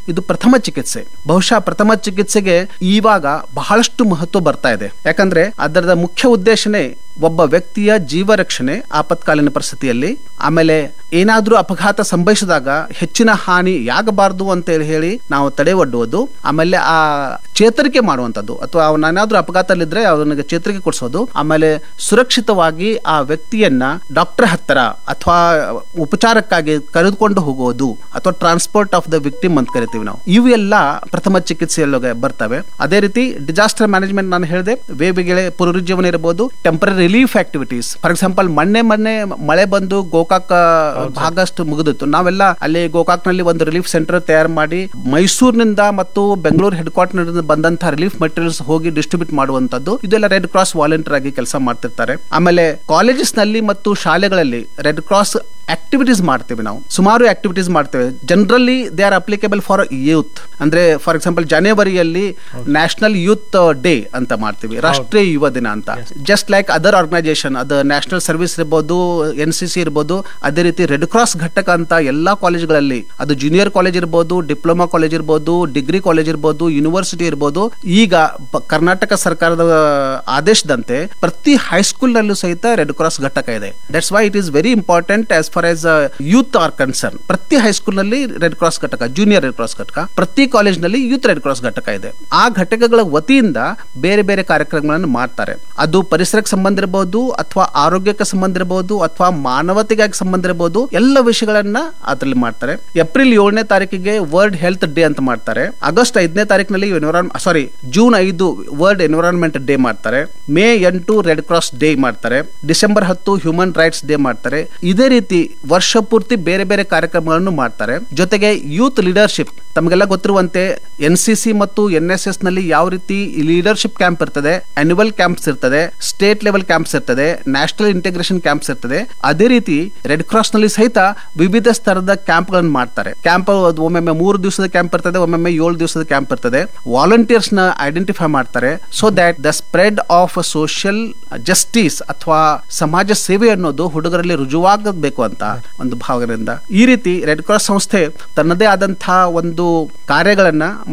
ಇದು ಪ್ರಥಮ ಚಿಕಿತ್ಸೆ ಬಹುಶಃ ಪ್ರಥಮ ಚಿಕಿತ್ಸೆಗೆ ಇವಾಗ ಬಹಳಷ್ಟು ಮಹತ್ವ ಬರ್ತಾ ಇದೆ ಯಾಕಂದ್ರೆ ಅದರ ಮುಖ್ಯ ಉದ್ದೇಶನೇ ಒಬ್ಬ ವ್ಯಕ್ತಿಯ ಜೀವ ರಕ್ಷಣೆ ಆಪತ್ಕಾಲೀನ ಪರಿಸ್ಥಿತಿಯಲ್ಲಿ ಆಮೇಲೆ ಏನಾದ್ರೂ ಅಪಘಾತ ಸಂಭವಿಸಿದಾಗ ಹೆಚ್ಚಿನ ಹಾನಿ ಯಾಗಬಾರದು ಅಂತ ಹೇಳಿ ನಾವು ತಡೆ ಒಡ್ಡುವುದು ಆಮೇಲೆ ಆ ಚೇತರಿಕೆ ಮಾಡುವಂಥದ್ದು ಅಥವಾ ಅವನೇನಾದ್ರೂ ಅಪಘಾತದಲ್ಲಿದ್ರೆ ಅವನಿಗೆ ಚೇತರಿಕೆ ಕೊಡಿಸೋದು ಆಮೇಲೆ ಸುರಕ್ಷಿತವಾಗಿ ಆ ವ್ಯಕ್ತಿಯನ್ನ ಡಾಕ್ಟರ್ ಹತ್ತಿರ ಅಥವಾ ಉಪಚಾರಕ್ಕಾಗಿ ಕರೆದುಕೊಂಡು ಹೋಗೋದು ಅಥವಾ ಟ್ರಾನ್ಸ್ಪೋರ್ಟ್ ಆಫ್ ದ ವಿಕ್ಟಿಮ್ ಅಂತ ಕರಿತೀವಿ ನಾವು ಇವೆಲ್ಲ ಪ್ರಥಮ ಚಿಕಿತ್ಸೆಯಲ್ಲೊಗೆ ಬರ್ತವೆ ಅದೇ ರೀತಿ ಡಿಸಾಸ್ಟರ್ ಮ್ಯಾನೇಜ್ಮೆಂಟ್ ನಾನು ಹೇಳಿದೆ ವೇಬಿಗೆ ಪುನರುಜ್ಜೀವನ ಇರಬಹುದು temporary relief activities for example ಮೊನ್ನೆ ಮೊನ್ನೆ ಮಳೆ ಬಂದು ಗೋಕಾಕ್ ಭಾಗಷ್ಟು ಮುಗಿದಿತ್ತು ನಾವೆಲ್ಲ ಅಲ್ಲಿ ಗೋಕಾಕ್ ನಲ್ಲಿ ಒಂದು ರಿಲೀಫ್ ಸೆಂಟರ್ ತಯಾರು ಮಾಡಿ ಮೈಸೂರಿನಿಂದ ಮತ್ತು ಬೆಂಗಳೂರು ಹೆಡ್ ಕ್ವಾರ್ಟರ್ ಬಂದಂತಹ ರಿಲೀಫ್ ಮೆಟೀರಿಯಲ್ಸ್ ಹೋಗಿ ಡಿಸ್ಟ್ರಿಬ್ಯೂಟ್ ಮಾಡುವಂತದ್ದು ಇದೆಲ್ಲ ರೆಡ್ ಕ್ರಾಸ್ ವಾಲಂಟಿಯರ್ ಆಗಿ ಕೆಲಸ ಮಾಡ್ತಿರ್ತಾರೆ ಆಮೇಲೆ ಕಾಲೇಜಸ್ ನಲ್ಲಿ ಮತ್ತು ಶಾಲೆಗಳಲ್ಲಿ ರೆಡ್ ಕ್ರಾಸ್ ಆಕ್ಟಿವಿಟೀಸ್ ಮಾಡ್ತೇವೆ ನಾವು ಸುಮಾರು ಆಕ್ಟಿವಿಟೀಸ್ ಮಾಡ್ತೇವೆ generally they are applicable for youth ಅಂದ್ರೆ ಫಾರ್ ಎಕ್ಸಾಂಪಲ್ ಜನವರಿಯಲ್ಲಿ ನ್ಯಾಷನಲ್ ಯೂತ್ ಡೇ ಅಂತ ಮಾಡ್ತೀವಿ ರಾಷ್ಟ್ರೀಯ ಯುವ ದಿನ ಅಂತ ಜಸ್ಟ್ ಲೈಕ್ ಅದರ್ ಆರ್ಗನೈಸೇಷನ್ ಅದು ನ್ಯಾಷನಲ್ ಸರ್ವಿಸ್ ಇರ್ಬೋದು ಎನ್ ಸಿ ಸಿ ಇರ್ಬೋದು ಅದೇ ರೀತಿ ರೆಡ್ ಕ್ರಾಸ್ ಘಟಕ ಅಂತ ಎಲ್ಲಾ ಕಾಲೇಜ್ಗಳಲ್ಲಿ ಅದು ಜೂನಿಯರ್ ಕಾಲೇಜ್ ಇರ್ಬೋದು ಡಿಪ್ಲೊಮಾ ಕಾಲೇಜ್ ಇರ್ಬೋದು ಡಿಗ್ರಿ ಕಾಲೇಜ್ ಇರ್ಬೋದು ಯೂನಿವರ್ಸಿಟಿ ಇರ್ಬೋದು ಈಗ ಬ- ಕರ್ನಾಟಕ ಸರ್ಕಾರದ ಆದೇಶದಂತೆ ಪ್ರತಿ ಹೈಸ್ಕೂಲ್ ನಲ್ಲೂ ಸಹಿತ ರೆಡ್ ಕ್ರಾಸ್ ಘಟಕ ಇದೆ that's why it is very important as far as youth are concern ಪ್ರತಿ ಹೈಸ್ಕೂಲ್ ನಲ್ಲಿ ರೆಡ್ ಕ್ರಾಸ್ ಘಟಕ ಜೂನಿಯರ್ ರೆಡ್ ಕ್ರಾಸ್ ಘಟಕ ಪ್ರತಿ ಕಾಲೇಜ್ ನಲ್ಲಿ ಯೂತ್ ರೆಡ್ ಕ್ರಾಸ್ ಘಟಕ ಇದೆ ಆ ಘಟಕಗಳ ವತಿಯಿಂದ ಬೇರೆ ಬೇರೆ ಕಾರ್ಯಕ್ರಮಗಳನ್ನು ಮಾಡ್ತಾರೆ ಅದು ಪರಿಸರಕ್ಕೆ ಸಂಬಂಧ ಇರಬಹುದು ಅಥವಾ ಆರೋಗ್ಯಕ್ಕೆ ಸಂಬಂಧ ಇರಬಹುದು ಅಥವಾ ಮಾನವತೆಗಾಗಿ ಸಂಬಂಧ ಇರಬಹುದು ಎಲ್ಲ ವಿಷಯಗಳನ್ನ ಅದರಲ್ಲಿ ಮಾಡ್ತಾರೆ ಏಪ್ರಿಲ್ ಏಳನೇ ತಾರೀಕಿಗೆ ವರ್ಲ್ಡ್ ಹೆಲ್ತ್ ಡೇ ಅಂತ ಮಾಡ್ತಾರೆ ಆಗಸ್ಟ್ ಐದನೇ ತಾರೀಕಿನಲ್ಲಿ ಎನ್ವಿರಾನ್ ಸಾರಿ ಜೂನ್ ಐದು ವರ್ಲ್ಡ್ ಎನ್ವಿರಾನ್ಮೆಂಟ್ ಡೇ ಮಾಡ್ತಾರೆ ಮೇ ಎಂಟು ರೆಡ್ ಕ್ರಾಸ್ ಡೇ ಮಾಡ್ತಾರೆ ಡಿಸೆಂಬರ್ ಹತ್ತು ಹ್ಯೂಮನ್ ರೈಟ್ಸ್ ಡೇ ಮಾಡ್ತಾರೆ ಇದೇ ರೀತಿ ವರ್ಷ ಪೂರ್ತಿ ಬೇರೆ ಬೇರೆ ಕಾರ್ಯಕ್ರಮಗಳನ್ನು ಮಾಡ್ತಾರೆ ಜೊತೆಗೆ ಯೂತ್ ಲೀಡರ್ಶಿಪ್ ತಮಗೆಲ್ಲ ಗೊತ್ತಿರುವಂತೆ ಎನ್ ಸಿ ಸಿ ಮತ್ತು ಎನ್ ಎಸ್ ಎಸ್ ನಲ್ಲಿ ಯಾವ ರೀತಿ ಲೀಡರ್ಶಿಪ್ ಕ್ಯಾಂಪ್ ಇರ್ತದೆ ಅನ್ಯುವಲ್ ಕ್ಯಾಂಪ್ಸ್ ಇರ್ತದೆ ಸ್ಟೇಟ್ ಲೆವೆಲ್ ಕ್ಯಾಂಪ್ಸ್ ಇರ್ತದೆ ನ್ಯಾಷನಲ್ ಇಂಟಿಗ್ರೇಷನ್ ಕ್ಯಾಂಪ್ಸ್ ಇರ್ತದೆ ಅದೇ ರೀತಿ ರೆಡ್ ಕ್ರಾಸ್ ನಲ್ಲಿ ಸಹಿತ ವಿವಿಧ ಸ್ತರದ ಕ್ಯಾಂಪ್ ಗಳನ್ನು ಮಾಡ್ತಾರೆ ಕ್ಯಾಂಪ್ ಒಮ್ಮೊಮ್ಮೆ ಮೂರು ದಿವಸದ ಕ್ಯಾಂಪ್ ಇರ್ತದೆ ಒಮ್ಮೊಮ್ಮೆ ಏಳು ದಿವಸದ ಕ್ಯಾಂಪ್ ಇರ್ತದೆ ವಾಲಂಟಿಯರ್ಸ್ ನ ಐಡೆಂಟಿಫೈ ಮಾಡ್ತಾರೆ so that the spread of social justice ಅಥವಾ ಸಮಾಜ ಸೇವೆ ಅನ್ನೋದು ಹುಡುಗರಲ್ಲಿ ರುಜುವಾಗಬೇಕು ಅಂತ ಒಂದು ಭಾವನೆಯಿಂದ ಈ ರೀತಿ ರೆಡ್ ಕ್ರಾಸ್ ಸಂಸ್ಥೆ ತನ್ನದೇ ಆದಂತಹ ಒಂದು ಕಾರ್ಯಗಳನ್ನ